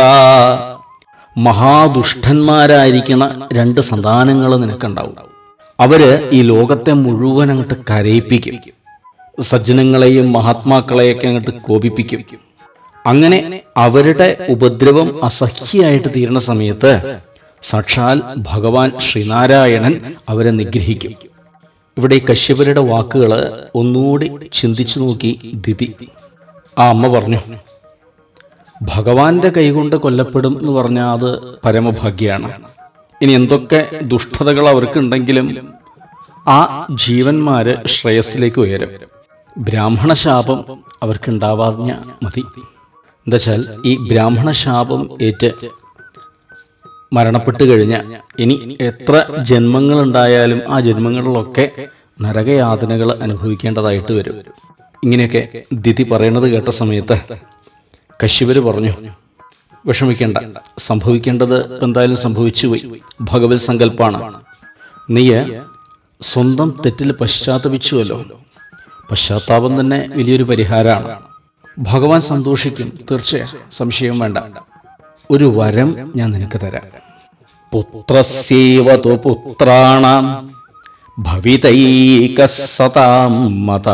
മഹാദുഷ്ടന്മാരായിരിക്കുന്ന രണ്ട് സന്താനങ്ങൾ നിനക്കുണ്ടാവും അവര് ഈ ലോകത്തെ മുഴുവൻ അങ്ങോട്ട് കരയിപ്പിക്കും സജ്ജനങ്ങളെയും മഹാത്മാക്കളെയൊക്കെ അങ്ങോട്ട് കോപിപ്പിക്കും അങ്ങനെ അവരുടെ ഉപദ്രവം അസഹ്യമായിട്ട് തീരുന്ന സമയത്ത് സാക്ഷാൽ ഭഗവാൻ ശ്രീനാരായണൻ അവരെ നിഗ്രഹിക്കും ഇവിടെ ഈ കശ്യപരുടെ വാക്കുകൾ ഒന്നുകൂടി ചിന്തിച്ചു നോക്കി ദിതി ആ അമ്മ പറഞ്ഞു ഭഗവാന്റെ കൈകൊണ്ട് കൊല്ലപ്പെടും എന്ന് പറഞ്ഞാൽ അത് പരമഭാഗ്യാണ് ഇനി എന്തൊക്കെ ദുഷ്ടതകൾ അവർക്കുണ്ടെങ്കിലും ആ ജീവന്മാര് ശ്രേയസ്സിലേക്ക് ഉയരും ബ്രാഹ്മണ ശാപം അവർക്കുണ്ടാവാഞ്ഞ മതി എന്താച്ചാൽ ഈ ബ്രാഹ്മണ ശാപം ഏറ്റ് മരണപ്പെട്ടു കഴിഞ്ഞ ഇനി എത്ര ജന്മങ്ങളുണ്ടായാലും ആ ജന്മങ്ങളിലൊക്കെ നരകയാതനകൾ അനുഭവിക്കേണ്ടതായിട്ട് വരും ഇങ്ങനെയൊക്കെ ദിതി പറയണത് കേട്ട സമയത്ത് കശ്യപര് പറഞ്ഞു വിഷമിക്കേണ്ട സംഭവിക്കേണ്ടത് ഇപ്പം എന്തായാലും സംഭവിച്ചു പോയി ഭഗവത് സങ്കല്പാണ് നീ സ്വന്തം തെറ്റിൽ പശ്ചാത്തപിച്ചുവല്ലോ പശ്ചാത്താപം തന്നെ വലിയൊരു പരിഹാരമാണ് ഭഗവാൻ സന്തോഷിക്കും തീർച്ചയായും സംശയം വേണ്ട ഒരു വരം ഞാൻ നിനക്ക് തരാം പുത്രസ്യവതു പുത്രാണാം ഭവിതൈക സതാം മത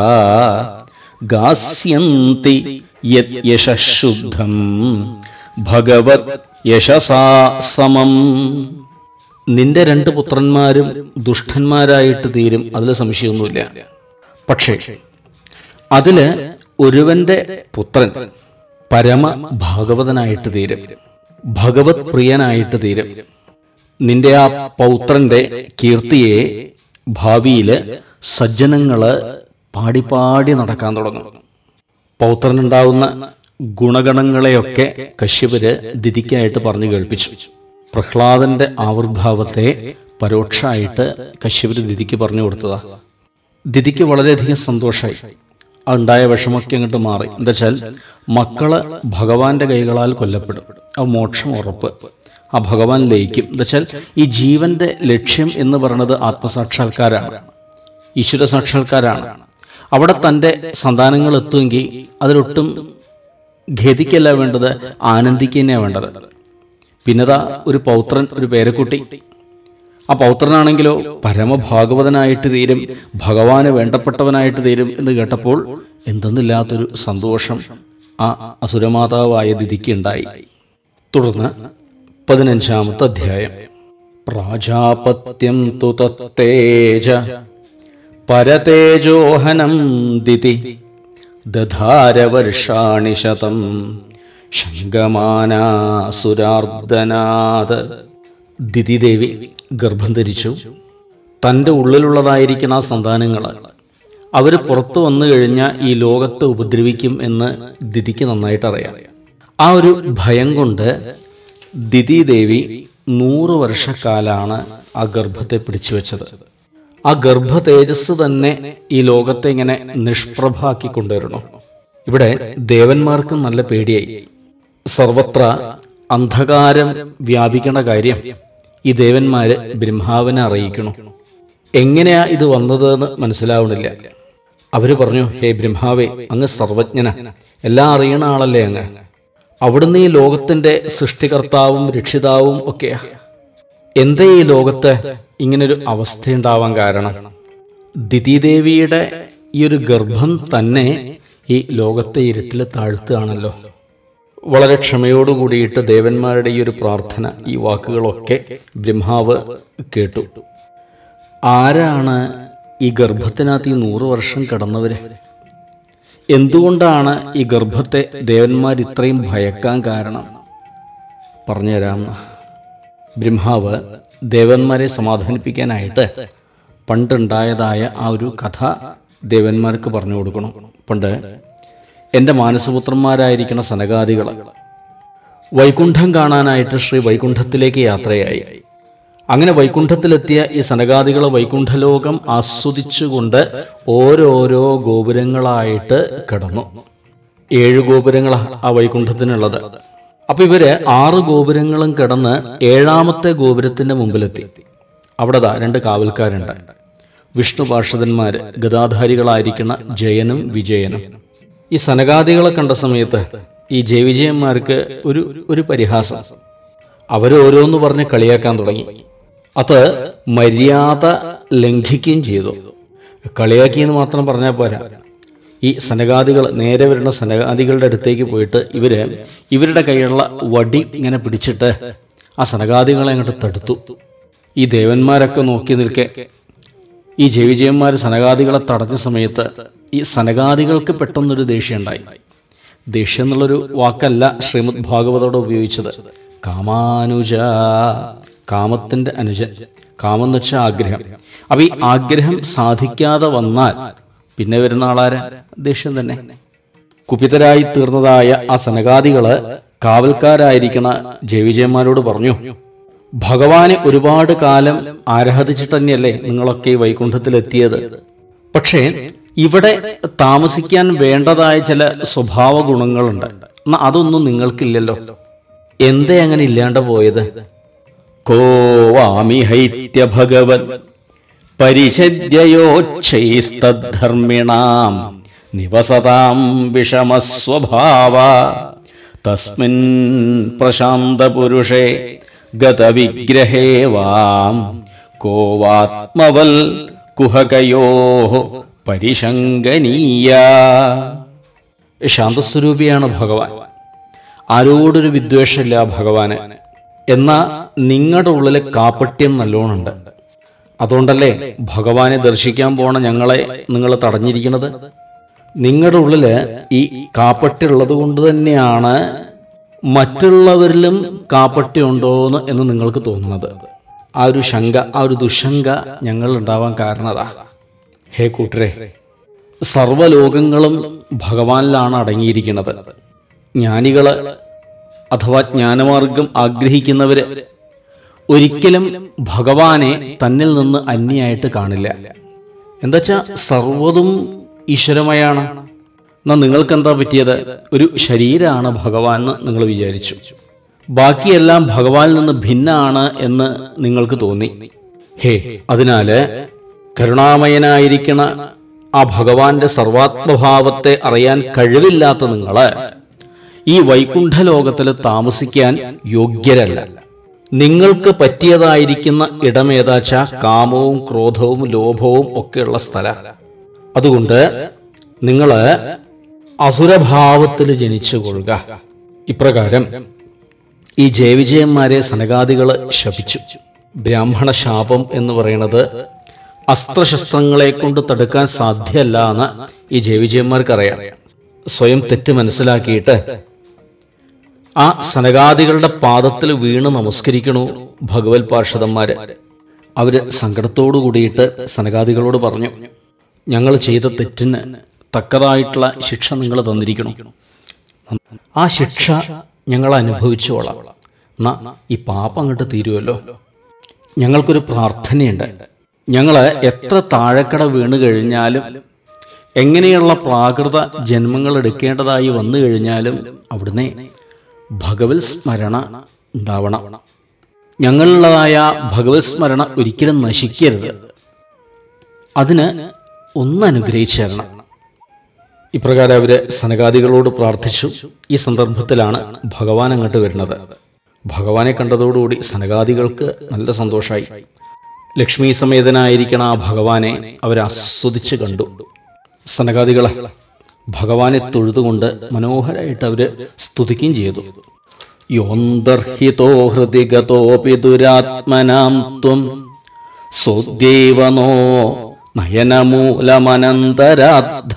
ഗാസ്യന്തി യത് യശഃശുദ്ധം ഭഗവത് യശസാ സമം നിന്റെ രണ്ട് പുത്രന്മാരും ദുഷ്ടന്മാരായിട്ട് തീരും അതിൽ സംശയമൊന്നുമില്ല പക്ഷേ അതില് ഒരുവന്റെ പുത്രൻ പരമ ഭാഗവതനായിട്ട് തീരും ഭഗവത് പ്രിയനായിട്ട് തീരും നിന്റെ ആ പൗത്രന്റെ കീർത്തിയെ ഭാവിയില് സജ്ജനങ്ങള് പാടി പാടി നടക്കാൻ തുടങ്ങും പൗത്രനുണ്ടാവുന്ന ഗുണഗണങ്ങളെയൊക്കെ കശ്യപര് ദിതിക്കായിട്ട് പറഞ്ഞു കേൾപ്പിച്ചു പ്രഹ്ലാദന്റെ ആവിർഭാവത്തെ പരോക്ഷമായിട്ട് കശ്യപര് ദിതിക്ക് പറഞ്ഞു കൊടുത്തതാ ദിതിക്ക് വളരെയധികം സന്തോഷമായി ആ ഉണ്ടായ വിഷമൊക്കെ അങ്ങോട്ട് മാറി എന്താ വെച്ചാൽ മക്കള് ഭഗവാന്റെ കൈകളാൽ കൊല്ലപ്പെടും ആ മോക്ഷം ഉറപ്പ് ആ ഭഗവാൻ ലയിക്കും എന്താ വെച്ചാൽ ഈ ജീവന്റെ ലക്ഷ്യം എന്ന് പറയുന്നത് ആത്മസാക്ഷാത്കാരാണ് ഈശ്വര സാക്ഷാത്കാരാണ് അവിടെ തൻ്റെ സന്താനങ്ങൾ എത്തുമെങ്കിൽ അതിലൊട്ടും ഖേദിക്കല്ല വേണ്ടത് ആനന്ദിക്കുക തന്നെയാണ് വേണ്ടത് പിന്നെതാ ഒരു പൗത്രൻ ഒരു പേരക്കുട്ടി ആ പൗത്രനാണെങ്കിലോ പരമഭാഗവതനായിട്ട് തീരും ഭഗവാന് വേണ്ടപ്പെട്ടവനായിട്ട് തീരും എന്ന് കേട്ടപ്പോൾ എന്തെന്നില്ലാത്തൊരു സന്തോഷം ആ അസുരമാതാവായ ദിതിക്ക് ഉണ്ടായി തുടർന്ന് പതിനഞ്ചാമത്തെ അധ്യായം പ്രാജാപത്യം തു തത്തേജ പരതേജോഹനം ദിതി ദധാരവർഷാണി ശതം ശങ്കമാനാസുരാർദ്ദനാത് ദിതിദേവി ഗർഭം ധരിച്ചു തൻ്റെ ഉള്ളിലുള്ളതായിരിക്കുന്ന ആ സന്താനങ്ങൾ അവർ പുറത്തു വന്നു കഴിഞ്ഞാൽ ഈ ലോകത്തെ ഉപദ്രവിക്കും എന്ന് ദിതിക്ക് നന്നായിട്ട് അറിയാം ആ ഒരു ഭയം കൊണ്ട് ദിതി ദേവി നൂറ് വർഷക്കാലാണ് ആ ഗർഭത്തെ പിടിച്ചു വെച്ചത് ആ ഗർഭ തേജസ് തന്നെ ഈ ലോകത്തെ ഇങ്ങനെ നിഷ്പ്രഭാക്കി കൊണ്ടുവരണം ഇവിടെ ദേവന്മാർക്കും നല്ല പേടിയായി സർവത്ര അന്ധകാരം വ്യാപിക്കണ കാര്യം ഈ ദേവന്മാര് ബ്രഹ്മാവിനെ അറിയിക്കണം എങ്ങനെയാ ഇത് വന്നതെന്ന് മനസ്സിലാവണില്ല അവര് പറഞ്ഞു ഹേ ബ്രഹ്മാവേ അങ്ങ് സർവജ്ഞന എല്ലാം അറിയണ ആളല്ലേ അങ്ങ് അവിടുന്ന് ഈ ലോകത്തിന്റെ സൃഷ്ടികർത്താവും രക്ഷിതാവും ഒക്കെയാ എന്തേ ഈ ലോകത്ത് ഇങ്ങനൊരു അവസ്ഥയുണ്ടാവാൻ കാരണം ദിതിദേവിയുടെ ഈ ഒരു ഗർഭം തന്നെ ഈ ലോകത്തെ ഇരുട്ടിൽ താഴ്ത്തുകയാണല്ലോ വളരെ ക്ഷമയോടു കൂടിയിട്ട് ദേവന്മാരുടെ ഈ ഒരു പ്രാർത്ഥന ഈ വാക്കുകളൊക്കെ ബ്രഹ്മാവ് കേട്ടു ആരാണ് ഈ ഗർഭത്തിനകത്ത് ഈ നൂറ് വർഷം കടന്നവര് എന്തുകൊണ്ടാണ് ഈ ഗർഭത്തെ ദേവന്മാർ ഇത്രയും ഭയക്കാൻ കാരണം പറഞ്ഞുതരാം ബ്രഹ്മാവ് ദേവന്മാരെ സമാധാനിപ്പിക്കാനായിട്ട് പണ്ടുണ്ടായതായ ആ ഒരു കഥ ദേവന്മാർക്ക് പറഞ്ഞു കൊടുക്കണം പണ്ട് എൻ്റെ മാനസപുത്രന്മാരായിരിക്കുന്ന സനകാദികൾ വൈകുണ്ഠം കാണാനായിട്ട് ശ്രീ വൈകുണ്ഠത്തിലേക്ക് യാത്രയായി അങ്ങനെ വൈകുണ്ഠത്തിലെത്തിയ ഈ സനകാദികൾ വൈകുണ്ഠലോകം ആസ്വദിച്ചുകൊണ്ട് ഓരോരോ ഗോപുരങ്ങളായിട്ട് കിടന്നു ഏഴ് ഗോപുരങ്ങളാണ് ആ വൈകുണ്ഠത്തിനുള്ളത് അപ്പൊ ഇവര് ആറ് ഗോപുരങ്ങളും കിടന്ന് ഏഴാമത്തെ ഗോപുരത്തിന്റെ മുമ്പിലെത്തി അവിടെ ദാ രണ്ട് കാവൽക്കാരുണ്ട് വിഷ്ണു പാർഷദന്മാര് ഗതാധാരികളായിരിക്കുന്ന ജയനും വിജയനും ഈ സനകാദികളെ കണ്ട സമയത്ത് ഈ ജയവിജയന്മാർക്ക് ഒരു ഒരു പരിഹാസം അവരോരോന്ന് പറഞ്ഞ് കളിയാക്കാൻ തുടങ്ങി അത് മര്യാദ ലംഘിക്കുകയും ചെയ്തു കളിയാക്കിയെന്ന് മാത്രം പറഞ്ഞാൽ പോരാ ഈ സനകാദികൾ നേരെ വരുന്ന സനകാദികളുടെ അടുത്തേക്ക് പോയിട്ട് ഇവര് ഇവരുടെ കൈയുള്ള വടി ഇങ്ങനെ പിടിച്ചിട്ട് ആ സനകാദികളെ അങ്ങോട്ട് തടുത്തു ഈ ദേവന്മാരൊക്കെ നോക്കി നിൽക്കെ ഈ ജയവിജയന്മാർ സനകാദികളെ തടഞ്ഞ സമയത്ത് ഈ സനകാദികൾക്ക് പെട്ടെന്നൊരു ദേഷ്യമുണ്ടായി ദേഷ്യം എന്നുള്ളൊരു വാക്കല്ല ശ്രീമദ് ഭാഗവതോടെ ഉപയോഗിച്ചത് കാമാനുജ കാമത്തിന്റെ അനുജൻ കാമം എന്ന് വെച്ചാൽ ആഗ്രഹം അപ്പൊ ഈ ആഗ്രഹം സാധിക്കാതെ വന്നാൽ പിന്നെ വരുന്ന ആളാര ദേഷ്യം തന്നെ കുപിതരായി തീർന്നതായ ആ സനകാദികള് കാവൽക്കാരായിരിക്കണ ജയവിജയന്മാരോട് പറഞ്ഞു ഭഗവാനെ ഒരുപാട് കാലം ആരാധിച്ചിട്ട് തന്നെയല്ലേ നിങ്ങളൊക്കെ ഈ വൈകുണ്ഠത്തിലെത്തിയത് പക്ഷേ ഇവിടെ താമസിക്കാൻ വേണ്ടതായ ചില സ്വഭാവ ഗുണങ്ങളുണ്ട് എന്നാ അതൊന്നും നിങ്ങൾക്കില്ലല്ലോ എന്തേ അങ്ങനെ ഇല്ലാണ്ട് പോയത് കോവാമിഹൈത്യ ഭഗവൻ പരിചര്യയോച്ഛൈസ്തദ്ധർമ്മിണാം നിവസതാം വിഷമസ്വഭാവ തസ്മിൻ പ്രശാന്തപുരുഷേ ഗതവിഗ്രഹേ വാം കോവാത്മവൽ കുഹകയോ പരിശങ്കനീയ ശാന്തസ്വരൂപിയാണ് ഭഗവാൻ ആരോടൊരു വിദ്വേഷമില്ല ഭഗവാന് എന്നാ നിങ്ങളുടെ ഉള്ളിലെ കാപ്പട്യം നല്ലോണുണ്ട് അതുകൊണ്ടല്ലേ ഭഗവാനെ ദർശിക്കാൻ പോണ ഞങ്ങളെ നിങ്ങൾ തടഞ്ഞിരിക്കുന്നത് നിങ്ങളുടെ ഉള്ളില് ഈ കാപ്പട്യുള്ളത് കൊണ്ട് തന്നെയാണ് മറ്റുള്ളവരിലും കാപ്പട്യം ഉണ്ടോന്ന് എന്ന് നിങ്ങൾക്ക് തോന്നുന്നത് ആ ഒരു ശങ്ക ആ ഒരു ദുശങ്ക ഞങ്ങൾ ഉണ്ടാവാൻ കാരണതാ ഹേ കൂട്ടരെ സർവലോകങ്ങളും ഭഗവാനിലാണ് അടങ്ങിയിരിക്കുന്നത് ജ്ഞാനികള് അഥവാ ജ്ഞാനമാർഗം ആഗ്രഹിക്കുന്നവര് ഒരിക്കലും ഭഗവാനെ തന്നിൽ നിന്ന് അന്യായിട്ട് കാണില്ല എന്താച്ചാ സർവ്വതും ഈശ്വരമയാണ് എന്നാ നിങ്ങൾക്ക് എന്താ പറ്റിയത് ഒരു ശരീരമാണ് ഭഗവാൻ എന്ന് നിങ്ങൾ വിചാരിച്ചു ബാക്കിയെല്ലാം ഭഗവാനിൽ നിന്ന് ഭിന്നാണ് എന്ന് നിങ്ങൾക്ക് തോന്നി ഹേ അതിനാല് കരുണാമയനായിരിക്കണ ആ ഭഗവാന്റെ സർവാത്മഭാവത്തെ അറിയാൻ കഴിവില്ലാത്ത നിങ്ങള് ഈ വൈകുണ്ഠ ലോകത്തിൽ താമസിക്കാൻ യോഗ്യരല്ല നിങ്ങൾക്ക് പറ്റിയതായിരിക്കുന്ന ഇടമേതാച്ച കാമവും ക്രോധവും ലോഭവും ഒക്കെയുള്ള സ്ഥല അതുകൊണ്ട് നിങ്ങള് അസുരഭാവത്തിൽ ജനിച്ചു കൊള്ളുക ഇപ്രകാരം ഈ ജയവിജയന്മാരെ സനകാദികള് ശപിച്ചു ബ്രാഹ്മണ ശാപം എന്ന് പറയുന്നത് അസ്ത്രശസ്ത്രങ്ങളെ കൊണ്ട് തടുക്കാൻ സാധ്യമല്ല എന്ന് ഈ ജയവിജയന്മാർക്കറിയാം സ്വയം തെറ്റ് മനസ്സിലാക്കിയിട്ട് ആ സനകാദികളുടെ പാദത്തിൽ വീണ് നമസ്കരിക്കണു ഭഗവത് പാർഷദന്മാര് അവര് സങ്കടത്തോടു കൂടിയിട്ട് സനകാദികളോട് പറഞ്ഞു ഞങ്ങൾ ചെയ്ത തെറ്റിന് തക്കതായിട്ടുള്ള ശിക്ഷ നിങ്ങൾ തന്നിരിക്കണം ആ ശിക്ഷ ഞങ്ങൾ അനുഭവിച്ചോളാം എന്നാ ഈ പാപം അങ്ങോട്ട് തീരുമല്ലോ ഞങ്ങൾക്കൊരു പ്രാർത്ഥനയുണ്ട് ഞങ്ങൾ എത്ര താഴക്കട വീണ് കഴിഞ്ഞാലും എങ്ങനെയുള്ള പ്രാകൃത ജന്മങ്ങൾ എടുക്കേണ്ടതായി വന്നു കഴിഞ്ഞാലും അവിടുന്ന് ഭഗവത് സ്മരണ ഉണ്ടാവണം ഞങ്ങളുള്ളതായ ഭഗവത് സ്മരണ ഒരിക്കലും നശിക്കരുത് അതിന് ഒന്ന് അനുഗ്രഹിച്ചു തരണം ഇപ്രകാരം അവര് സനകാദികളോട് പ്രാർത്ഥിച്ചു ഈ സന്ദർഭത്തിലാണ് ഭഗവാൻ അങ്ങോട്ട് വരുന്നത് ഭഗവാനെ കണ്ടതോടുകൂടി സനകാദികൾക്ക് നല്ല സന്തോഷമായി ലക്ഷ്മി സമേതനായിരിക്കണ ആ ഭഗവാനെ അവർ ആസ്വദിച്ച് കണ്ടു സനകാദികളെ ഭഗവാനെ തൊഴുതുകൊണ്ട് മനോഹരമായിട്ട് അവര് സ്തുതിക്കുകയും ചെയ്തു യോന്തർഹിതോ ഹൃദിഗതോപി ദുരാത്മനാം ത്വം സോദ്യൈവനോ നയനമൂലമനന്തരാദ്ധ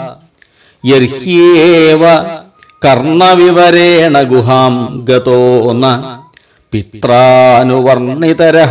യർഹ്യേവ കർണവിവരേണ ഗുഹാം ഗതോ ന പിത്രാനുവർണിതരഹ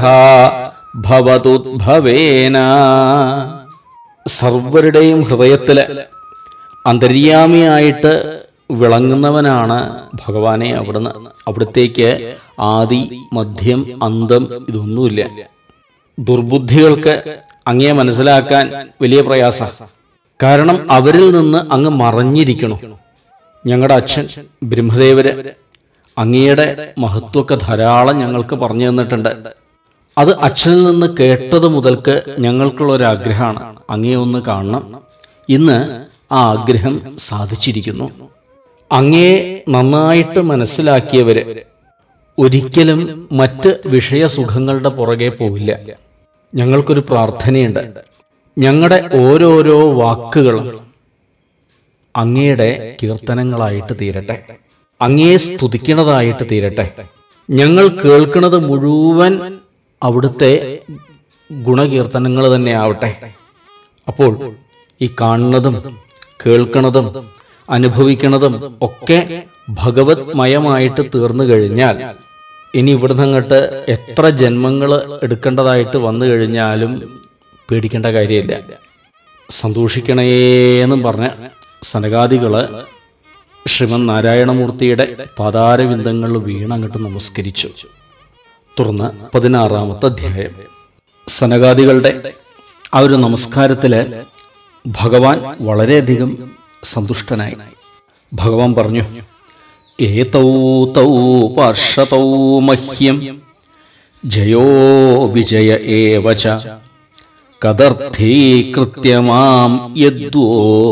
ഭവതുദ്ഭവേന സർവരുടെയും ഹൃദയത്തില് അന്തര്യാമിയായിട്ട് വിളങ്ങുന്നവനാണ് ഭഗവാനെ അവിടുന്ന് അവിടത്തേക്ക് ആദി മധ്യം അന്തം ഇതൊന്നുമില്ല ദുർബുദ്ധികൾക്ക് അങ്ങേ മനസ്സിലാക്കാൻ വലിയ പ്രയാസ കാരണം അവരിൽ നിന്ന് അങ്ങ് മറഞ്ഞിരിക്കണം ഞങ്ങളുടെ അച്ഛൻ ബ്രഹ്മദേവര് അങ്ങയുടെ മഹത്വമൊക്കെ ധാരാളം ഞങ്ങൾക്ക് പറഞ്ഞു തന്നിട്ടുണ്ട് അത് അച്ഛനിൽ നിന്ന് കേട്ടത് മുതൽക്ക് ഞങ്ങൾക്കുള്ള ഒരു ആഗ്രഹമാണ് അങ്ങേ ഒന്ന് കാണണം ഇന്ന് ആ ആഗ്രഹം സാധിച്ചിരിക്കുന്നു അങ്ങേ നന്നായിട്ട് മനസ്സിലാക്കിയവര് ഒരിക്കലും മറ്റ് വിഷയസുഖങ്ങളുടെ പുറകെ പോവില്ല ഞങ്ങൾക്കൊരു പ്രാർത്ഥനയുണ്ട് ഞങ്ങളുടെ ഓരോരോ വാക്കുകളും അങ്ങയുടെ കീർത്തനങ്ങളായിട്ട് തീരട്ടെ അങ്ങയെ സ്തുതിക്കണതായിട്ട് തീരട്ടെ ഞങ്ങൾ കേൾക്കുന്നത് മുഴുവൻ അവിടുത്തെ ഗുണകീർത്തനങ്ങൾ തന്നെ ആവട്ടെ അപ്പോൾ ഈ കാണുന്നതും കേൾക്കുന്നതും അനുഭവിക്കുന്നതും ഒക്കെ ഭഗവത് മയമായിട്ട് തീർന്നു കഴിഞ്ഞാൽ ഇനി ഇവിടുന്ന് അങ്ങോട്ട് എത്ര ജന്മങ്ങൾ എടുക്കേണ്ടതായിട്ട് വന്നു കഴിഞ്ഞാലും പേടിക്കേണ്ട കാര്യമില്ല സന്തോഷിക്കണേന്നും പറഞ്ഞ് സനകാദികള് ശ്രീമൻ നാരായണമൂർത്തിയുടെ പാതാരവിന്ദങ്ങളിൽ വീണങ്ങട്ട് നമസ്കരിച്ചു തുടർന്ന് പതിനാറാമത്തെ അധ്യായം സനകാദികളുടെ ആ ഒരു നമസ്കാരത്തില് ഭഗവാൻ വളരെയധികം സന്തുഷ്ടനായി ഭഗവാൻ പറഞ്ഞു ഏതൗ തൗ പാർഷതൗ മഹ്യം ജയോ വിജയ ഏവ ച കദർത്ഥീകൃത്യ മാം യദ്വോ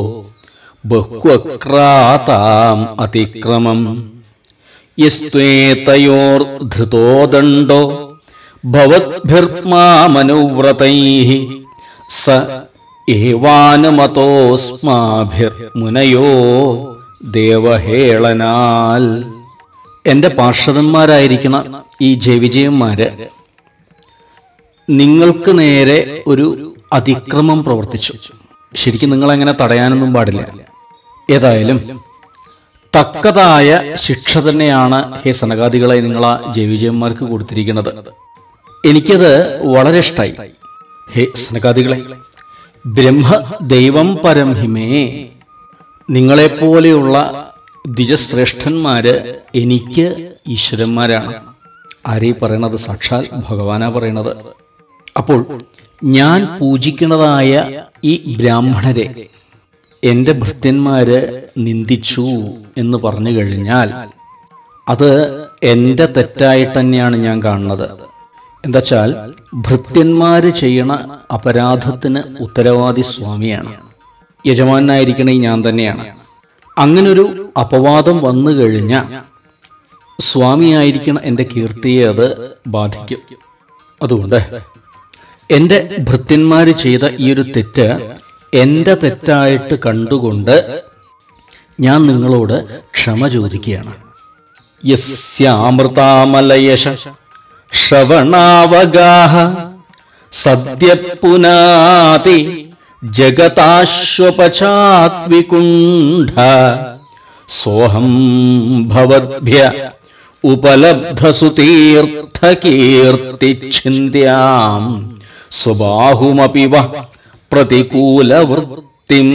ബഹ്വക്രാതാം അതിക്രമം യസ്ത്വേതയോർധൃതോ ദണ്ഡോ ഭവദ്ഭിർമാമനുവ്രതൈः സ ഏവാനുമതോസ്മാഭിർമുനയോ ദേവഹേളനാൽ എൻ്റെ പാർഷദന്മാരായിരിക്കുന്ന ഈ ജയവിജയന്മാര് നിങ്ങൾക്ക് നേരെ ഒരു അതിക്രമം പ്രവർത്തിച്ചു ശരിക്കും നിങ്ങളെങ്ങനെ തടയാനൊന്നും പാടില്ല ഏതായാലും തക്കതായ ശിക്ഷ തന്നെയാണ് ഹേ സനകാദികളെ നിങ്ങൾ ആ ജയവിജയന്മാർക്ക് കൊടുത്തിരിക്കുന്നത് എനിക്കത് വളരെ ഇഷ്ടമായി ഹേ സനകാദികളെ ബ്രഹ്മ ദൈവം പരംഹിമേ നിങ്ങളെപ്പോലെയുള്ള ദ്വിജശ്രേഷ്ഠന്മാര് എനിക്ക് ഈശ്വരന്മാരാണ് ആരെ പറയണത് സാക്ഷാൽ ഭഗവാനാ പറയണത് അപ്പോൾ ഞാൻ പൂജിക്കുന്നതായ ഈ ബ്രാഹ്മണരെ എൻ്റെ ഭൃത്യന്മാര് നിന്ദിച്ചു എന്ന് പറഞ്ഞു കഴിഞ്ഞാൽ അത് എൻ്റെ തെറ്റായിട്ട് തന്നെയാണ് ഞാൻ കാണുന്നത് എന്താച്ചാൽ ഭൃത്യന്മാര് ചെയ്യണ അപരാധത്തിന് ഉത്തരവാദി സ്വാമിയാണ് യജമാനായിരിക്കണ ഈ ഞാൻ തന്നെയാണ് അങ്ങനൊരു അപവാദം വന്നു കഴിഞ്ഞാൽ സ്വാമിയായിരിക്കണ എൻ്റെ കീർത്തിയെ അത് ബാധിക്കും അതുകൊണ്ട് എൻ്റെ ഭൃത്യന്മാർ ചെയ്ത ഈ ഒരു തെറ്റ് എൻ്റെ തെറ്റായിട്ട് കണ്ടുകൊണ്ട് ഞാൻ നിങ്ങളോട് ക്ഷമ ചോദിക്കുകയാണ് യസ്യാമൃതാമലയശ ശ്രവണാവഗാഹ സദ്യ പുനാതി ജഗതാശ്വപചാത്വികുണ്ഠ സോഹം ഭവദ്ഭ്യ ഉപലബ്ധസുതീർത്ഥകീർത്തിച്ഛിന്യാം സ്വബാഹുമപി വ പ്രതികൂലവൃത്തിം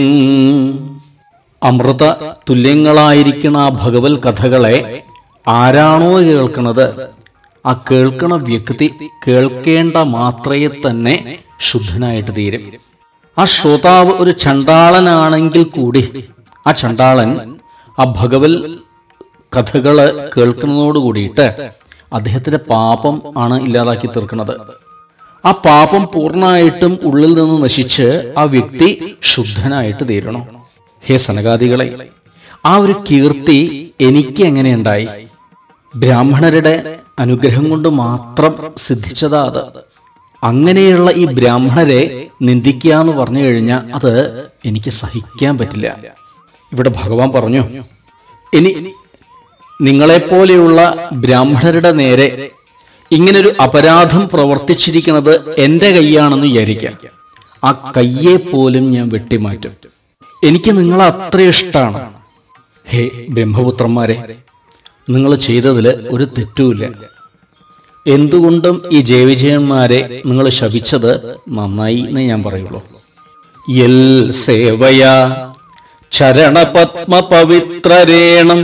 അമൃത തുല്യങ്ങളായിരിക്കുന്ന ആ ഭഗവത് കഥകളെ ആരാണോ കേൾക്കുന്നത് ആ കേൾക്കണ വ്യക്തി കേൾക്കേണ്ട മാത്രയെ തന്നെ ശുദ്ധനായിട്ട് തീരും ആ ശ്രോതാവ് ഒരു ചണ്ടാളനാണെങ്കിൽ കൂടി ആ ചണ്ടാളൻ ആ ഭഗവത് കഥകള് കേൾക്കുന്നതോട് കൂടിയിട്ട് അദ്ദേഹത്തിന്റെ പാപം ആണ് ഇല്ലാതാക്കി തീർക്കുന്നത് ആ പാപം പൂർണ്ണമായിട്ടും ഉള്ളിൽ നിന്ന് നശിച്ച് ആ വ്യക്തി ശുദ്ധനായിട്ട് തീരണം ഹേ സനകാദികളെ ആ ഒരു കീർത്തി എനിക്ക് എങ്ങനെയുണ്ടായി ബ്രാഹ്മണരുടെ അനുഗ്രഹം കൊണ്ട് മാത്രം സിദ്ധിച്ചതാ അത് അങ്ങനെയുള്ള ഈ ബ്രാഹ്മണരെ നിന്ദിക്കുക എന്ന് പറഞ്ഞു കഴിഞ്ഞാൽ അത് എനിക്ക് സഹിക്കാൻ പറ്റില്ല ഇവിടെ ഭഗവാൻ പറഞ്ഞു ഇനി നിങ്ങളെപ്പോലെയുള്ള ബ്രാഹ്മണരുടെ നേരെ ഇങ്ങനൊരു അപരാധം പ്രവർത്തിച്ചിരിക്കുന്നത് എൻ്റെ കൈയാണെന്ന് വിചാരിക്കാം ആ കയ്യെ പോലും ഞാൻ വെട്ടിമാറ്റും എനിക്ക് നിങ്ങളെ അത്ര ഇഷ്ടമാണ് ഹേ ബ്രഹ്മപുത്രന്മാരെ നിങ്ങൾ ചെയ്തതിൽ ഒരു തെറ്റുമില്ല എന്തുകൊണ്ടും ഈ ജയവിജയന്മാരെ നിങ്ങൾ ശപിച്ചത് നന്നായി എന്ന് ഞാൻ പറയുള്ളൂ യൽ സേവയാ ചരണപത്മ പവിത്രരേണം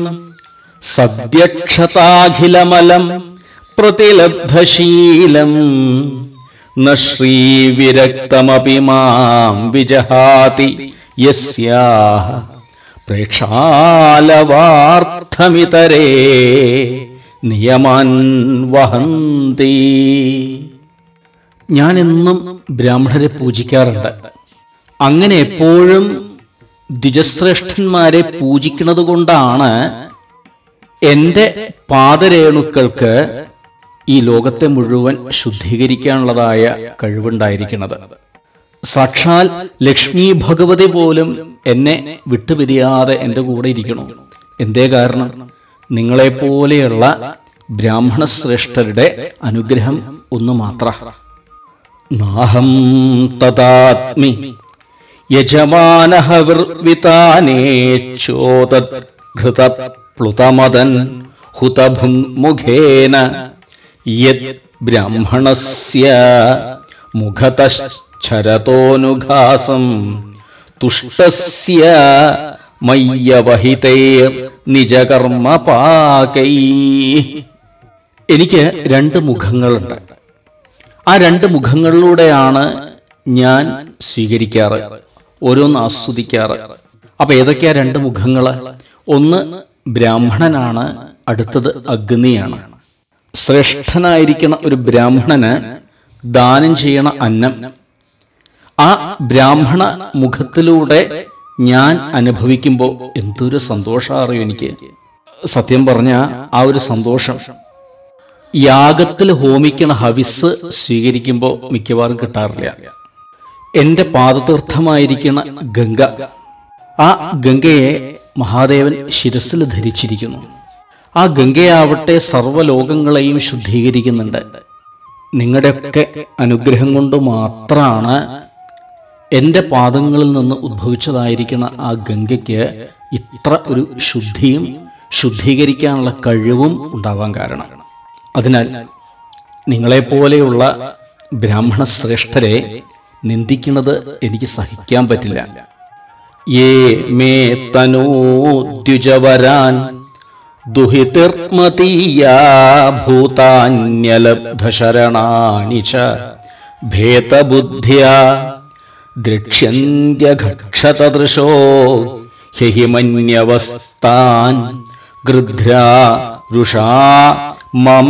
സദ്യക്ഷതാഖിലമലം പ്രതിലബ്ധശീലം ന ശ്രീവിരക്തമപി മാം വിജഹാതി യസ്യാഹ പ്രേക്ഷാലവാർത്ഥമിതരേ നിയമാൻ വഹന്തി ഞാൻ എന്നും ബ്രാഹ്മണരെ പൂജിക്കാറുണ്ട് അങ്ങനെ എപ്പോഴും ദ്വിജശ്രേഷ്ഠന്മാരെ പൂജിക്കുന്നത് കൊണ്ടാണ് എൻ്റെ പാദരേണുക്കൾക്ക് ഈ ലോകത്തെ മുഴുവൻ ശുദ്ധീകരിക്കാനുള്ളതായ കഴിവുണ്ടായിരിക്കുന്നത് സാക്ഷാൽ ലക്ഷ്മി ഭഗവതി പോലും എന്നെ വിട്ടുപിരിയാതെ എൻ്റെ കൂടെ ഇരിക്കണം എന്തേ കാരണം നിങ്ങളെപ്പോലെയുള്ള ബ്രാഹ്മണ ശ്രേഷ്ഠരുടെ അനുഗ്രഹം ഒന്ന് മാത്ര നാഹം തദാത്മി യജമാനഹവിർവിതാനേച്ചോതൃതപ്ലുതമദൻ ഹുതഭും മുഖേന യത് ബ്രാഹ്മണസ്യ മുഖതശ്ചരതോനുഘാസം തുഷ്ടസ്യ മയ്യവഹിതേർ നിജകർമ്മ പാകൈ എനിക്ക് രണ്ട് മുഖങ്ങളുണ്ട് ആ രണ്ട് മുഖങ്ങളിലൂടെയാണ് ഞാൻ സ്വീകരിക്കാറ് ഓരോന്ന് ആസ്വദിക്കാറ് അപ്പൊ ഏതൊക്കെയാ രണ്ട് മുഖങ്ങള് ഒന്ന് ബ്രാഹ്മണനാണ് അടുത്തത് അഗ്നിയാണ് ശ്രേഷ്ഠനായിരിക്കുന്ന ഒരു ബ്രാഹ്മണന് ദാനം ചെയ്യണ അന്നം ആ ബ്രാഹ്മണ മുഖത്തിലൂടെ ഞാൻ അനുഭവിക്കുമ്പോൾ എന്തൊരു സന്തോഷം അറിയും എനിക്ക് സത്യം പറഞ്ഞ ആ ഒരു സന്തോഷം യാഗത്തിൽ ഹോമിക്കണ ഹവിസ് സ്വീകരിക്കുമ്പോൾ മിക്കവാറും കിട്ടാറില്ല എന്റെ പാദതീർത്ഥമായിരിക്കുന്ന ഗംഗ ആ ഗംഗയെ മഹാദേവൻ ശിരസിൽ ധരിച്ചിരിക്കുന്നു ആ ഗംഗയാവട്ടെ സർവ്വലോകങ്ങളെയും ശുദ്ധീകരിക്കുന്നുണ്ട് നിങ്ങളുടെയൊക്കെ അനുഗ്രഹം കൊണ്ട് മാത്രമാണ് എൻ്റെ പാദങ്ങളിൽ നിന്ന് ഉദ്ഭവിച്ചതായിരിക്കുന്ന ആ ഗംഗയ്ക്ക് ഇത്ര ഒരു ശുദ്ധിയും ശുദ്ധീകരിക്കാനുള്ള കഴിവും ഉണ്ടാവാൻ കാരണം അതിനാൽ നിങ്ങളെപ്പോലെയുള്ള ബ്രാഹ്മണ ശ്രേഷ്ഠരെ നിന്ദിക്കുന്നത് എനിക്ക് സഹിക്കാൻ പറ്റില്ല യേ മേ തനൂദ്യുജവരാൻ ദുഹിതിർമതീയാ ഭൂതാന്യലബ്ധശരണാനി ച ഭേതബുദ്ധ്യാ ദ്രക്ഷ്യന്ത്യഘക്ഷതദൃശോ ഹ്യഹിമന്യവസ്താൻ ഗൃധ്രാ രുഷാ മമ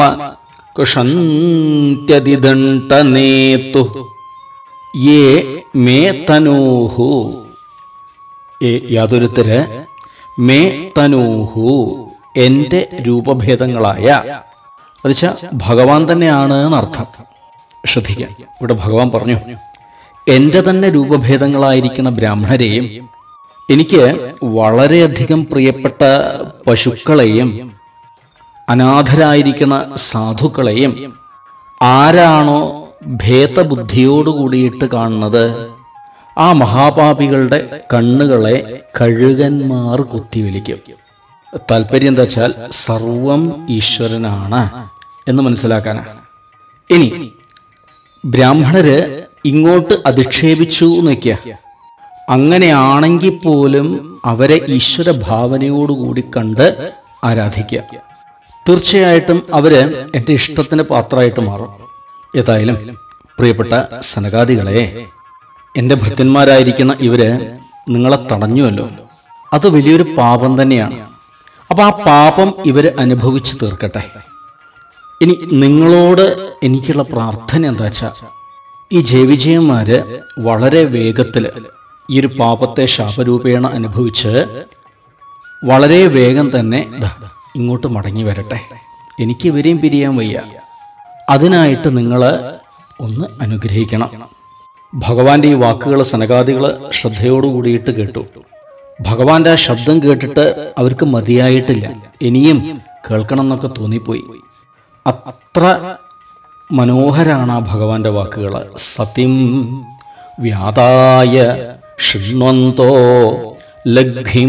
കുഷന്ത്യതിദണ്ഡനേതു യേ മേ തനൂഹു ഏ യാതൊരുത്തര് മേ തനൂഹു എന്റെ രൂപഭേദങ്ങളായ അതുവെച്ചാ ഭഗവാൻ തന്നെയാണ് എന്നർത്ഥം ശ്രദ്ധിക്കുക ഇവിടെ ഭഗവാൻ പറഞ്ഞു എന്റെ തന്നെ രൂപഭേദങ്ങളായിരിക്കുന്ന ബ്രാഹ്മണരെയും എനിക്ക് വളരെയധികം പ്രിയപ്പെട്ട പശുക്കളെയും അനാഥരായിരിക്കുന്ന സാധുക്കളെയും ആരാണോ ഭേദബുദ്ധിയോട് കൂടിയിട്ട് കാണുന്നത് ആ മഹാപാപികളുടെ കണ്ണുകളെ കഴുകന്മാർ കുത്തിവലിക്കും താല്പര്യം എന്താ വെച്ചാൽ സർവം ഈശ്വരനാണ് എന്ന് മനസ്സിലാക്കാനാണ് ഇനി ബ്രാഹ്മണര് ഇങ്ങോട്ട് അധിക്ഷേപിച്ചു എന്നൊക്കെയാ അങ്ങനെയാണെങ്കിൽ പോലും അവരെ ഈശ്വര ഭാവനയോടുകൂടി കണ്ട് ആരാധിക്കുക തീർച്ചയായിട്ടും അവര് എൻ്റെ ഇഷ്ടത്തിന് പാത്രമായിട്ട് മാറും ഏതായാലും പ്രിയപ്പെട്ട സനകാദികളെ എൻ്റെ ഭൃത്യന്മാരായിരിക്കുന്ന ഇവര് നിങ്ങളെ തടഞ്ഞുവല്ലോ അത് വലിയൊരു പാപം തന്നെയാണ് അപ്പൊ ആ പാപം ഇവര് അനുഭവിച്ചു തീർക്കട്ടെ ഇനി നിങ്ങളോട് എനിക്കുള്ള പ്രാർത്ഥന എന്താ വെച്ചാ ഈ ജയവിജയന്മാര് വളരെ വേഗത്തിൽ ഈ ഒരു പാപത്തെ ശാപരൂപേണ അനുഭവിച്ച് വളരെ വേഗം തന്നെ ദാ ഇങ്ങോട്ട് മടങ്ങി വരട്ടെ എനിക്ക് ഇവരെയും പിരിയാൻ വയ്യ അതിനായിട്ട് നിങ്ങൾ ഒന്ന് അനുഗ്രഹിക്കണം ഭഗവാന്റെ ഈ വാക്കുകൾ സനകാദികൾ ശ്രദ്ധയോടു കൂടിയിട്ട് കേട്ടു ഭഗവാന്റെ ആ ശബ്ദം കേട്ടിട്ട് അവർക്ക് മതിയായിട്ടില്ല ഇനിയും കേൾക്കണം എന്നൊക്കെ തോന്നിപ്പോയി അത്ര മനോഹരാണ് ആ ഭഗവാന്റെ വാക്കുകൾ സത്യം വ്യാതായ ശൃണ്വന്തോ ലഘ്വിം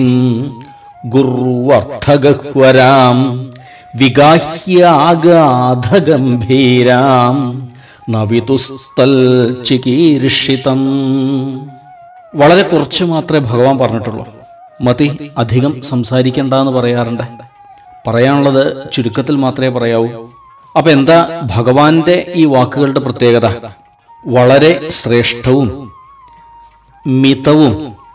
ഗുർവർത്ഥഗഹ്വരാം വിഗാഹ്യാഗാധഗംഭീരാം നവിതുസ്തൽ ചികീർഷിതം വളരെ കുറച്ച് മാത്രമേ ഭഗവാൻ പറഞ്ഞിട്ടുള്ളൂ മതി അധികം സംസാരിക്കണ്ട എന്ന് പറയാറുണ്ട് പറയാനുള്ളത് ചുരുക്കത്തിൽ മാത്രമേ പറയാവൂ അപ്പൊ എന്താ ഭഗവാന്റെ ഈ വാക്കുകളുടെ പ്രത്യേകത വളരെ ശ്രേഷ്ഠവും മിതവും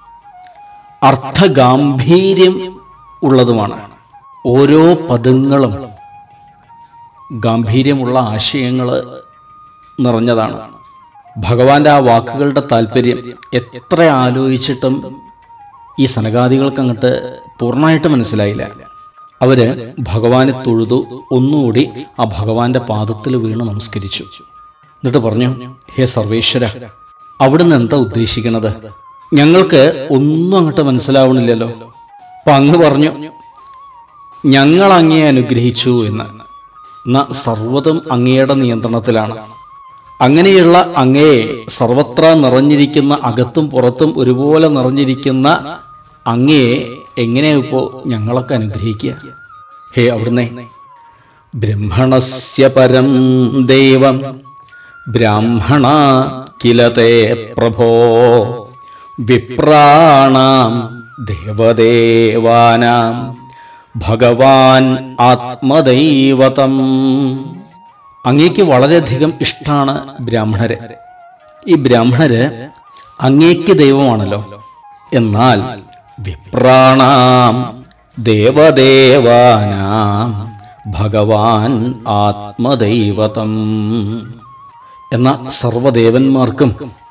അർത്ഥഗാംഭീര്യം ഉള്ളതുമാണ് ഓരോ പദങ്ങളും ഗാംഭീര്യമുള്ള ആശയങ്ങൾ നിറഞ്ഞതാണ് ഭഗവാന്റെ ആ വാക്കുകളുടെ താല്പര്യം എത്ര ആലോചിച്ചിട്ടും ഈ സനകാദികൾക്ക് അങ്ങോട്ട് പൂർണ്ണമായിട്ട് മനസ്സിലായില്ല അവര് ഭഗവാനെ തൊഴുതു ഒന്നുകൂടി ആ ഭഗവാന്റെ പാദത്തിൽ വീണ് നമസ്കരിച്ചു എന്നിട്ട് പറഞ്ഞു ഹേ സർവേശ്വര അവിടുന്ന് എന്താ ഉദ്ദേശിക്കുന്നത് ഞങ്ങൾക്ക് ഒന്നും അങ്ങോട്ട് മനസ്സിലാവണില്ലല്ലോ അപ്പൊ അങ്ങ് പറഞ്ഞു ഞങ്ങൾ അങ്ങയെ അനുഗ്രഹിച്ചു എന്ന് എന്നാ സർവ്വതും അങ്ങയുടെ നിയന്ത്രണത്തിലാണ് അങ്ങനെയുള്ള അങ്ങയെ സർവത്ര നിറഞ്ഞിരിക്കുന്ന അകത്തും പുറത്തും ഒരുപോലെ നിറഞ്ഞിരിക്കുന്ന അങ്ങയെ എങ്ങനെയാ ഇപ്പോ ഞങ്ങളൊക്കെ അനുഗ്രഹിക്കുക ഹേ അവിടുന്ന് ബ്രഹ്മണസ്യ പരം ദൈവം ബ്രാഹ്മണ കില തേ പ്രഭോ വിപ്രാണാം ദേവദേവാനാം ഭഗവാൻ ആത്മദൈവതം അങ്ങേക്ക് വളരെയധികം ഇഷ്ടമാണ് ബ്രാഹ്മണരെ ഈ ബ്രാഹ്മണര് അങ്ങേക്ക് ദൈവമാണല്ലോ എന്നാൽ വിപ്രാണാം ദേവദേവാനാം ഭഗവാൻ ആത്മദൈവതം എന്ന സർവദേവന്മാർക്കും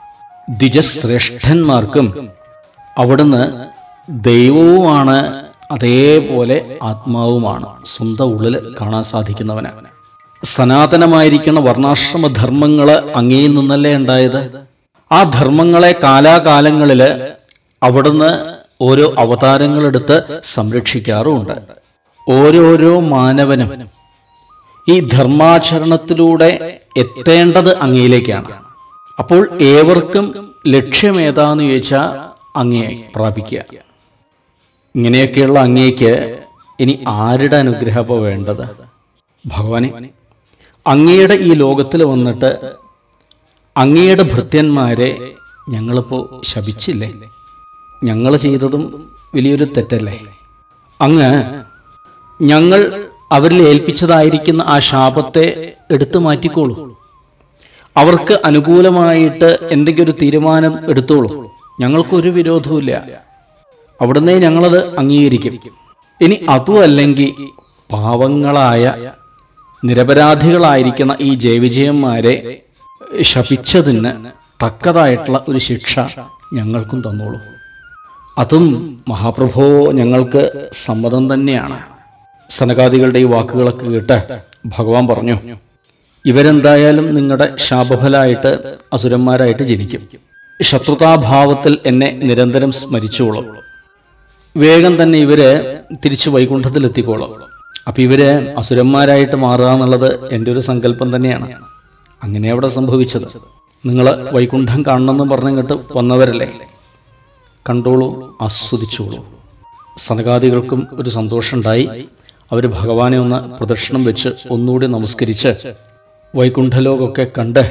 ദ്വിജശ്രേഷ്ഠന്മാർക്കും അവിടുന്ന് ദൈവവുമാണ് അതേപോലെ ആത്മാവുമാണ് സ്വന്തം ഉള്ളിൽ കാണാൻ സാധിക്കുന്നവന് സനാതനമായിരിക്കുന്ന വർണ്ണാശ്രമ ധർമ്മങ്ങള് അങ്ങയിൽ നിന്നല്ലേ ഉണ്ടായത് ആ ധർമ്മങ്ങളെ കാലാകാലങ്ങളിൽ അവിടുന്ന് ഓരോ അവതാരങ്ങളെടുത്ത് സംരക്ഷിക്കാറുമുണ്ട് ഓരോരോ മാനവനും ഈ ധർമാചരണത്തിലൂടെ എത്തേണ്ടത് അങ്ങയിലേക്കാണ് അപ്പോൾ ഏവർക്കും ലക്ഷ്യമേതാന്ന് ചോദിച്ചാൽ അങ്ങയെ പ്രാപിക്കുക ഇങ്ങനെയൊക്കെയുള്ള അങ്ങേക്ക് ഇനി ആരുടെ അനുഗ്രഹമോ വേണ്ടത് ഭഗവാനെ അങ്ങയുടെ ഈ ലോകത്തിൽ വന്നിട്ട് അങ്ങയുടെ ഭൃത്യന്മാരെ ഞങ്ങളിപ്പോൾ ശപിച്ചില്ലേ ഞങ്ങൾ ചെയ്തതും വലിയൊരു തെറ്റല്ലേ അങ്ങ് ഞങ്ങൾ അവരിൽ ഏൽപ്പിച്ചതായിരിക്കുന്ന ആ ശാപത്തെ എടുത്തു മാറ്റിക്കോളൂ അവർക്ക് അനുകൂലമായിട്ട് എന്തെങ്കിലും ഒരു തീരുമാനം എടുത്തോളൂ ഞങ്ങൾക്കൊരു വിരോധവുമില്ല അവിടുന്ന് ഞങ്ങളത് അംഗീകരിക്കും ഇനി അതും അല്ലെങ്കിൽ പാവങ്ങളായ നിരപരാധികളായിരിക്കുന്ന ഈ ജയവിജയന്മാരെ ശപിച്ചതിന് തക്കതായിട്ടുള്ള ഒരു ശിക്ഷ ഞങ്ങൾക്കും തന്നോളൂ അതും മഹാപ്രഭോ ഞങ്ങൾക്ക് സമ്മതം തന്നെയാണ് സനകാദികളുടെ ഈ വാക്കുകളൊക്കെ കേട്ട് ഭഗവാൻ പറഞ്ഞു ഇവരെന്തായാലും നിങ്ങളുടെ ശാപഫലായിട്ട് അസുരന്മാരായിട്ട് ജനിക്കും ശത്രുതാഭാവത്തിൽ എന്നെ നിരന്തരം സ്മരിച്ചോളും വേഗം തന്നെ ഇവര് തിരിച്ചു വൈകുണ്ഠത്തിലെത്തിക്കോളും അപ്പൊ ഇവര് അസുരന്മാരായിട്ട് മാറുക എന്നുള്ളത് എൻ്റെ ഒരു സങ്കല്പം തന്നെയാണ് അങ്ങനെ അവിടെ സംഭവിച്ചത് നിങ്ങൾ വൈകുണ്ഠം കാണണമെന്ന് പറഞ്ഞിങ്ങോട്ട് വന്നവരല്ലേ കണ്ടോളൂ ആസ്വദിച്ചോളൂ സനകാദികൾക്കും ഒരു സന്തോഷമുണ്ടായി അവർ ഭഗവാനെ ഒന്ന് പ്രദക്ഷിണം വെച്ച് ഒന്നുകൂടി നമസ്കരിച്ച് വൈകുണ്ഠലോകമൊക്കെ കണ്ട്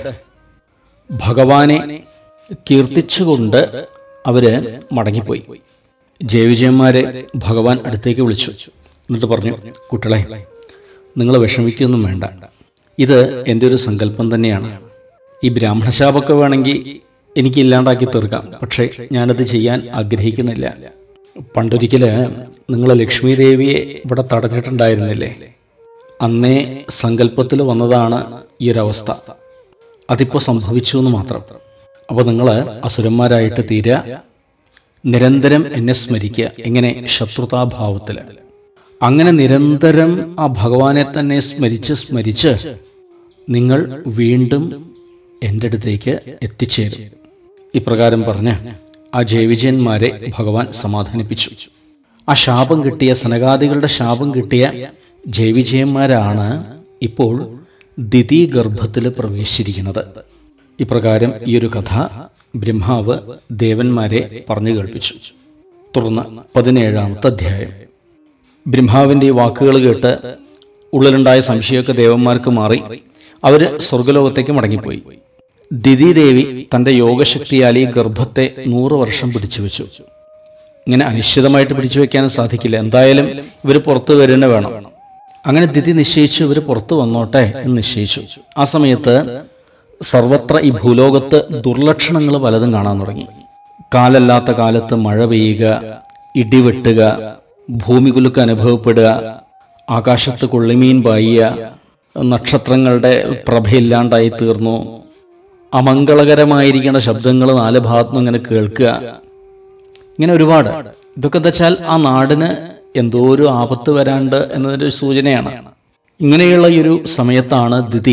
ഭഗവാനെ കീർത്തിച്ചുകൊണ്ട് അവര് മടങ്ങിപ്പോയി ജയവിജയന്മാരെ ഭഗവാൻ അടുത്തേക്ക് വിളിച്ചു എന്നിട്ട് പറഞ്ഞു കുട്ടികളെ നിങ്ങൾ വിഷമിക്കൊന്നും വേണ്ട ഇത് എൻ്റെ ഒരു സങ്കല്പം തന്നെയാണ് ഈ ബ്രാഹ്മണശാപമൊക്കെ വേണമെങ്കിൽ എനിക്ക് ഇല്ലാണ്ടാക്കി തീർക്കാം പക്ഷേ ഞാനത് ചെയ്യാൻ ആഗ്രഹിക്കുന്നില്ല പണ്ടൊരിക്കല് നിങ്ങൾ ലക്ഷ്മി ദേവിയെ ഇവിടെ തടഞ്ഞിട്ടുണ്ടായിരുന്നില്ലേ അന്നേ സങ്കല്പത്തിൽ വന്നതാണ് ഈ ഒരു അവസ്ഥ അതിപ്പോൾ സംഭവിച്ചു എന്ന് മാത്രം അപ്പോൾ നിങ്ങൾ അസുരന്മാരായിട്ട് തീരുക നിരന്തരം എന്നെ സ്മരിക്കുക എങ്ങനെ ശത്രുതാഭാവത്തിൽ അങ്ങനെ നിരന്തരം ആ ഭഗവാനെ തന്നെ സ്മരിച്ച് സ്മരിച്ച് നിങ്ങൾ വീണ്ടും എൻ്റെ അടുത്തേക്ക് എത്തിച്ചേരും ഇപ്രകാരം പറഞ്ഞ് ആ ജയവിജയന്മാരെ ഭഗവാൻ സമാധാനിപ്പിച്ചു ആ ശാപം കിട്ടിയ സനകാദികളുടെ ശാപം കിട്ടിയ ജയവിജയന്മാരാണ് ഇപ്പോൾ ദിതി ഗർഭത്തിൽ പ്രവേശിച്ചിരിക്കുന്നത് ഇപ്രകാരം ഈ ഒരു കഥ ബ്രഹ്മാവ് ദേവന്മാരെ പറഞ്ഞു കേൾപ്പിച്ചു തുടർന്ന് പതിനേഴാമത്തെ അധ്യായം ബ്രഹ്മാവിന്റെ ഈ വാക്കുകൾ കേട്ട് ഉള്ളിലുണ്ടായ സംശയമൊക്കെ ദേവന്മാർക്ക് മാറി അവര് സ്വർഗലോകത്തേക്ക് മടങ്ങിപ്പോയി ദിതിദേവി തന്റെ യോഗശക്തിയാൽ ഈ ഗർഭത്തെ നൂറ് വർഷം പിടിച്ചു വെച്ചു ഇങ്ങനെ അനിശ്ചിതമായിട്ട് പിടിച്ചു വെക്കാനും സാധിക്കില്ല എന്തായാലും ഇവർ പുറത്തു വരുന്ന വേണം അങ്ങനെ ദിതി നിശ്ചയിച്ചു ഇവർ പുറത്തു വന്നോട്ടെ എന്ന് നിശ്ചയിച്ചു ആ സമയത്ത് സർവത്ര ഈ ഭൂലോകത്ത് ദുർലക്ഷണങ്ങൾ പലതും കാണാൻ തുടങ്ങി കാലല്ലാത്ത കാലത്ത് മഴ പെയ്യുക ഇടിവെട്ടുക ഭൂമി കുലുക്ക് അനുഭവപ്പെടുക ആകാശത്ത് കൊള്ളിമീൻ പായുക നക്ഷത്രങ്ങളുടെ പ്രഭയില്ലാണ്ടായി തീർന്നു അമംഗളകരമായിരിക്കുന്ന ശബ്ദങ്ങൾ നാല് ഭാഗത്തുനിന്ന് ഇങ്ങനെ കേൾക്കുക ഇങ്ങനെ ഒരുപാട് ഇതൊക്കെ എന്താ വെച്ചാൽ ആ നാടിന് എന്തോ ഒരു ആപത്ത് വരാണ്ട് എന്നതിന്റെ ഒരു സൂചനയാണ് ഇങ്ങനെയുള്ള ഈ ഒരു സമയത്താണ് ദിതി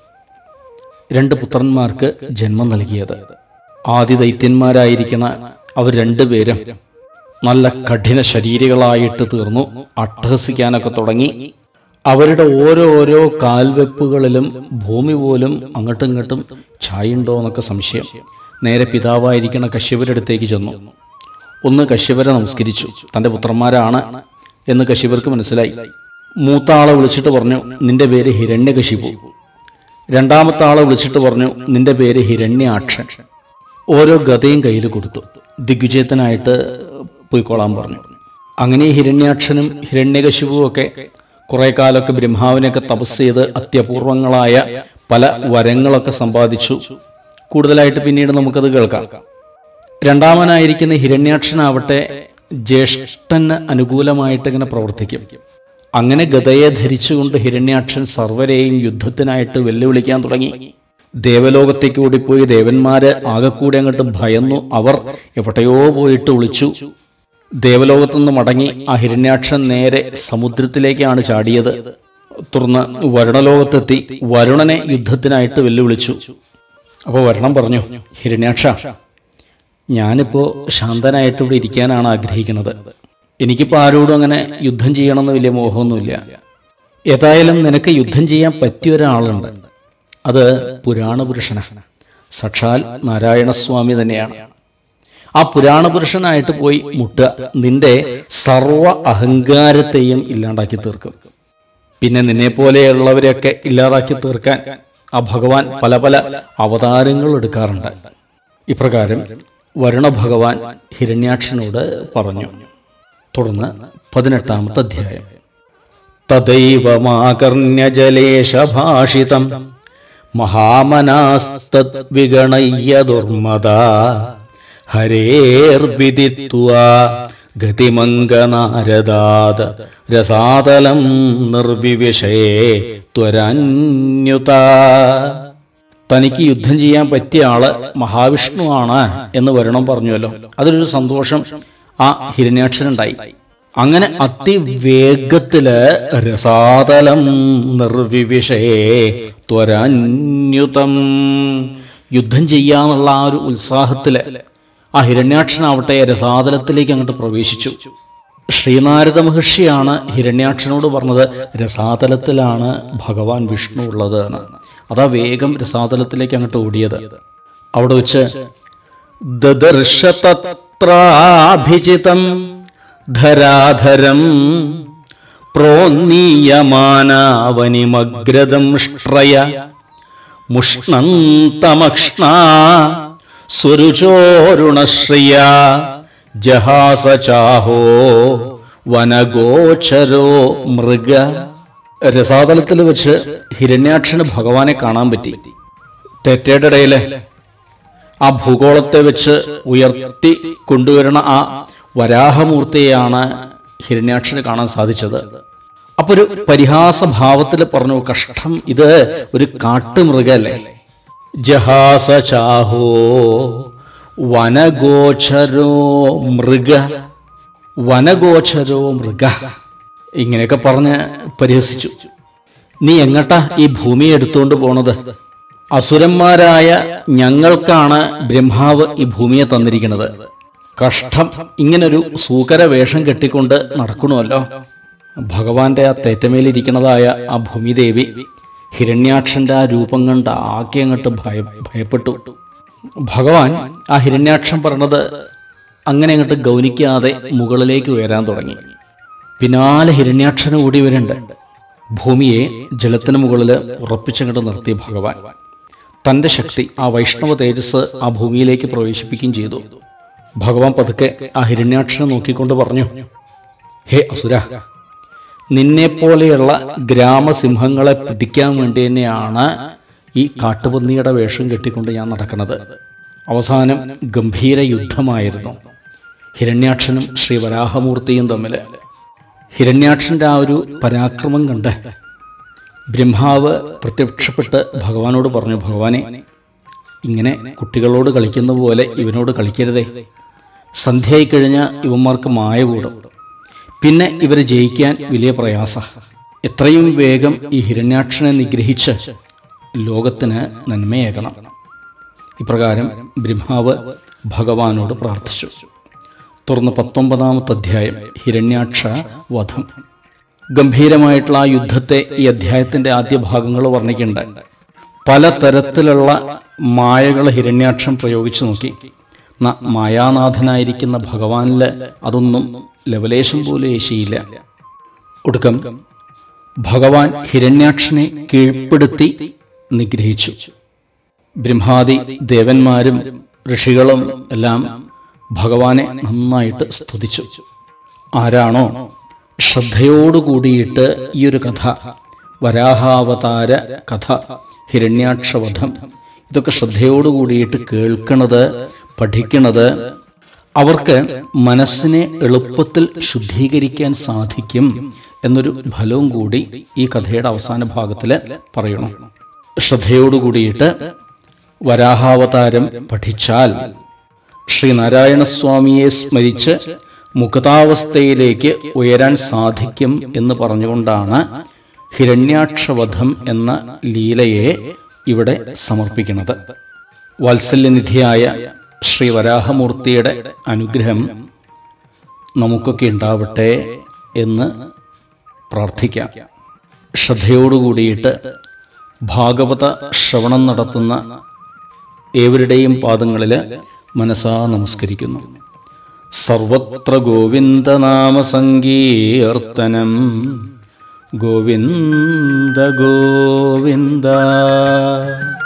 രണ്ട് പുത്രന്മാർക്ക് ജന്മം നൽകിയത് ആദ്യ ദൈത്യന്മാരായിരിക്കുന്ന അവർ രണ്ടുപേരും നല്ല കഠിന ശരീരികളായിട്ട് തീർന്നു അട്ടഹസിക്കാനൊക്കെ തുടങ്ങി അവരുടെ ഓരോ ഓരോ കാൽവെപ്പുകളിലും ഭൂമി പോലും അങ്ങോട്ടും ഇങ്ങോട്ടും ചായുണ്ടോ എന്നൊക്കെ സംശയം നേരെ പിതാവായിരിക്കുന്ന കശ്യപരുടെ അടുത്തേക്ക് ചെന്നു ഒന്ന് കശ്യപരെ നമസ്കരിച്ചു തന്റെ പുത്രന്മാരാണ് എന്ന് കശ്യപർക്ക് മനസ്സിലായി മൂത്ത ആളെ വിളിച്ചിട്ട് പറഞ്ഞു നിന്റെ പേര് ഹിരണ്യകശിപു രണ്ടാമത്തെ ആളെ വിളിച്ചിട്ട് പറഞ്ഞു നിന്റെ പേര് ഹിരണ്യാക്ഷൻ ഓരോ ഗതയും കയ്യിൽ കൊടുത്തു ദിഗ്വിജയത്തിനായിട്ട് പോയിക്കോളാൻ പറഞ്ഞു അങ്ങനെ ഹിരണ്യാക്ഷനും ഹിരണ്യകശിപുവും ഒക്കെ കുറെ കാലമൊക്കെ ബ്രഹ്മാവിനെയൊക്കെ തപസ് ചെയ്ത് അത്യപൂർവങ്ങളായ പല വരങ്ങളൊക്കെ സമ്പാദിച്ചു കൂടുതലായിട്ട് പിന്നീട് നമുക്കത് കേൾക്കാം രണ്ടാമനായിരിക്കുന്ന ഹിരണ്യാക്ഷനാവട്ടെ ജ്യേഷ്ഠന് അനുകൂലമായിട്ട് ഇങ്ങനെ പ്രവർത്തിക്കും അങ്ങനെ ഗതയെ ധരിച്ചുകൊണ്ട് ഹിരണ്യാക്ഷൻ സർവരെയും യുദ്ധത്തിനായിട്ട് വെല്ലുവിളിക്കാൻ തുടങ്ങി ദേവലോകത്തേക്ക് ഓടിപ്പോയി ദേവന്മാര് ആകെക്കൂടി അങ്ങോട്ട് ഭയന്നു അവർ എവിടെയോ പോയിട്ട് ഒളിച്ചു ദേവലോകത്തുനിന്ന് മടങ്ങി ആ ഹിരണ്യാക്ഷൻ നേരെ സമുദ്രത്തിലേക്കാണ് ചാടിയത് തുടർന്ന് വരുണലോകത്തെത്തി വരുണനെ യുദ്ധത്തിനായിട്ട് വെല്ലുവിളിച്ചു അപ്പോൾ വരണം പറഞ്ഞു ഹിരണ്യാക്ഷ ഞാനിപ്പോൾ ശാന്തനായിട്ട് ഇവിടെ ഇരിക്കാനാണ് ആഗ്രഹിക്കുന്നത് എനിക്കിപ്പോൾ ആരോടും അങ്ങനെ യുദ്ധം ചെയ്യണമെന്ന് വലിയ മോഹമൊന്നുമില്ല ഏതായാലും നിനക്ക് യുദ്ധം ചെയ്യാൻ പറ്റിയ ഒരാളുണ്ട് അത് പുരാണപുരുഷനാണ് സാക്ഷാൽ നാരായണസ്വാമി തന്നെയാണ് ആ പുരാണപുരുഷനായിട്ട് പോയി മുട്ടുക നിന്റെ സർവ അഹങ്കാരത്തെയും ഇല്ലാണ്ടാക്കി തീർക്കും പിന്നെ നിന്നെ പോലെയുള്ളവരെയൊക്കെ ഇല്ലാതാക്കി തീർക്കാൻ ആ ഭഗവാൻ പല പല അവതാരങ്ങൾ എടുക്കാറുണ്ട് ഇപ്രകാരം വരുണ ഭഗവാൻ ഹിരണ്യാക്ഷനോട് പറഞ്ഞു തുടർന്ന് പതിനെട്ടാമത്തെ അധ്യായം തദൈവമാകർണ്യജലേശഭാഷിതം മഹാമനാസ്തദ്വിഗണയ്യ ദുർമദ ഹരേർവിദിത്വാ ഗതിമംഗനാരദാത രസാതലം നിർവിവിഷയേ ത്വരന്യുത തനിക്ക് യുദ്ധം ചെയ്യാൻ പറ്റിയ ആള് മഹാവിഷ്ണുവാണ് എന്ന് വരണം പറഞ്ഞുവല്ലോ അതിലൊരു സന്തോഷം ആ ഹിരണ്യാക്ഷനുണ്ടായി അങ്ങനെ അതിവേഗത്തില് രസാതലം നിർവിവിഷയേ ത്വരന്യുതം യുദ്ധം ചെയ്യാന്നുള്ള ആ ഒരു ഉത്സാഹത്തില് ആ ഹിരണ്യാക്ഷനാവട്ടെ രസാതലത്തിലേക്ക് അങ്ങോട്ട് പ്രവേശിച്ചു ശ്രീനാരദ മഹർഷിയാണ് ഹിരണ്യാക്ഷനോട് പറഞ്ഞത് രസാതലത്തിലാണ് ഭഗവാൻ വിഷ്ണു ഉള്ളത് എന്ന് അതാ വേഗം രസാതലത്തിലേക്ക് അങ്ങോട്ട് ഓടിയത് അവിടെ വെച്ച് ദദർശ തത്രാഭിജിതം ധരാധരം പ്രോന്നീയമാനാവനിമഗ്രദം ഷ്ട്രയ മുഷ്ണന്തമക്ഷ്ണ സ്വരുചോരുണശ്രിയ ജഹാസ ചാഹോ വനഗോചരോ മൃഗ രസാതലത്തിൽ വെച്ച് ഹിരണ്യാക്ഷന് ഭഗവാനെ കാണാൻ പറ്റി തെറ്റയുടെ ഇടയില് ആ ഭൂഗോളത്തെ വെച്ച് ഉയർത്തി കൊണ്ടുവരണ ആ വരാഹമൂർത്തിയെയാണ് ഹിരണ്യാക്ഷന് കാണാൻ സാധിച്ചത് അപ്പൊ ഒരു പരിഹാസഭാവത്തിൽ പറഞ്ഞു കഷ്ടം ഇത് ഒരു കാട്ടുമൃഗല്ലേ ജഹാസ ചാഹോ വനഗോചരോ മൃഗ വനഗോചരോ മൃഗ ഇങ്ങനെയൊക്കെ പറഞ്ഞ് പരിഹസിച്ചു നീ എങ്ങട്ടാ ഈ ഭൂമി എടുത്തുകൊണ്ട് പോണത് അസുരന്മാരായ ഞങ്ങൾക്കാണ് ബ്രഹ്മാവ് ഈ ഭൂമിയെ തന്നിരിക്കുന്നത് കഷ്ടം ഇങ്ങനൊരു സൂകര വേഷം കെട്ടിക്കൊണ്ട് നടക്കണമല്ലോ ഭഗവാന്റെ ആ തേറ്റമേലിരിക്കുന്നതായ ആ ഭൂമിദേവി ഹിരണ്യാക്ഷന്റെ ആ രൂപം കണ്ട് ആകെ അങ്ങോട്ട് ഭയ ഭയപ്പെട്ടു ഭഗവാൻ ആ ഹിരണ്യാക്ഷം പറഞ്ഞത് അങ്ങനെ അങ്ങോട്ട് ഗൗനിക്കാതെ മുകളിലേക്ക് ഉയരാൻ തുടങ്ങി പിന്നാലെ ഹിരണ്യാക്ഷന് ഓടി വരുന്നുണ്ട് ഭൂമിയെ ജലത്തിന് മുകളിൽ ഉറപ്പിച്ചങ്ങോട്ട് നിർത്തിയ ഭഗവാൻ തന്റെ ശക്തി ആ വൈഷ്ണവ തേജസ് ആ ഭൂമിയിലേക്ക് പ്രവേശിപ്പിക്കുകയും ചെയ്തു ഭഗവാൻ പതുക്കെ ആ ഹിരണ്യാക്ഷനെ നോക്കിക്കൊണ്ട് പറഞ്ഞു ഹേ അസുര നിന്നെ പോലെയുള്ള ഗ്രാമസിംഹങ്ങളെ പിടിക്കാൻ വേണ്ടി തന്നെയാണ് ഈ കാട്ടുപന്നിയുടെ വേഷം കെട്ടിക്കൊണ്ട് ഞാൻ നടക്കുന്നത് അവസാനം ഗംഭീര യുദ്ധമായിരുന്നു ഹിരണ്യാക്ഷനും ശ്രീ വരാഹമൂർത്തിയും തമ്മിൽ ഹിരണ്യാക്ഷന്റെ ആ ഒരു പരാക്രമം കണ്ട് ബ്രഹ്മാവ് പ്രത്യക്ഷപ്പെട്ട് ഭഗവാനോട് പറഞ്ഞു ഭഗവാനെ ഇങ്ങനെ കുട്ടികളോട് കളിക്കുന്ന പോലെ ഇവനോട് കളിക്കരുതേ സന്ധ്യയായി കഴിഞ്ഞാൽ ഇവന്മാർക്ക് മായ കൂടും പിന്നെ ഇവരെ ജയിക്കാൻ വലിയ പ്രയാസ എത്രയും വേഗം ഈ ഹിരണ്യാക്ഷനെ നിഗ്രഹിച്ച് ലോകത്തിന് നന്മയേകണം ഇപ്രകാരം ബ്രഹ്മാവ് ഭഗവാനോട് പ്രാർത്ഥിച്ചു തുടർന്ന് പത്തൊമ്പതാമത്തെ അധ്യായം ഹിരണ്യാക്ഷ വധം ഗംഭീരമായിട്ടുള്ള ആ യുദ്ധത്തെ ഈ അധ്യായത്തിന്റെ ആദ്യ ഭാഗങ്ങൾ വർണ്ണിക്കുന്നുണ്ട് പലതരത്തിലുള്ള മായകൾ ഹിരണ്യാക്ഷം പ്രയോഗിച്ചു നോക്കി ന- മായാനാഥനായിരിക്കുന്ന ഭഗവാനില് അതൊന്നും ലവലേശം പോലും ഏശിയില്ല ഒടുക്കം ഭഗവാൻ ഹിരണ്യാക്ഷനെ കീഴ്പ്പെടുത്തി നിഗ്രഹിച്ചു ബ്രഹ്മാദി ദേവന്മാരും ഋഷികളും എല്ലാം ഭഗവാനെ നന്നായിട്ട് സ്തുതിച്ചു ആരാണോ ശ്രദ്ധയോടുകൂടിയിട്ട് ഈ ഒരു കഥ വരാഹാവതാര കഥ ഹിരണ്യാക്ഷവധം ഇതൊക്കെ ശ്രദ്ധയോടുകൂടിയിട്ട് കേൾക്കണത് പഠിക്കണത് അവർക്ക് മനസ്സിനെ എളുപ്പത്തിൽ ശുദ്ധീകരിക്കാൻ സാധിക്കും എന്നൊരു ഫലവും കൂടി ഈ കഥയുടെ അവസാന ഭാഗത്തിൽ പറയണം ശ്രദ്ധയോടുകൂടിയിട്ട് വരാഹാവതാരം പഠിച്ചാൽ ശ്രീനാരായണസ്വാമിയെ സ്മരിച്ച് മുഖതാവസ്ഥയിലേക്ക് ഉയരാൻ സാധിക്കും എന്ന് പറഞ്ഞുകൊണ്ടാണ് ഹിരണ്യാക്ഷവധം എന്ന ലീലയെ ഇവിടെ സമർപ്പിക്കുന്നത് വാത്സല്യനിധിയായ ശ്രീ വരാഹമൂർത്തിയുടെ അനുഗ്രഹം നമുക്കൊക്കെ ഉണ്ടാവട്ടെ എന്ന് പ്രാർത്ഥിക്കാം ശ്രദ്ധയോടുകൂടിയിട്ട് ഭാഗവത ശ്രവണം നടത്തുന്ന ഏവരുടെയും പാദങ്ങളിൽ മനസാ നമസ്കരിക്കുന്നു സർവത്ര ഗോവിന്ദനാമ സങ്കീർത്തനം ഗോവിന്ദ ഗോവിന്ദ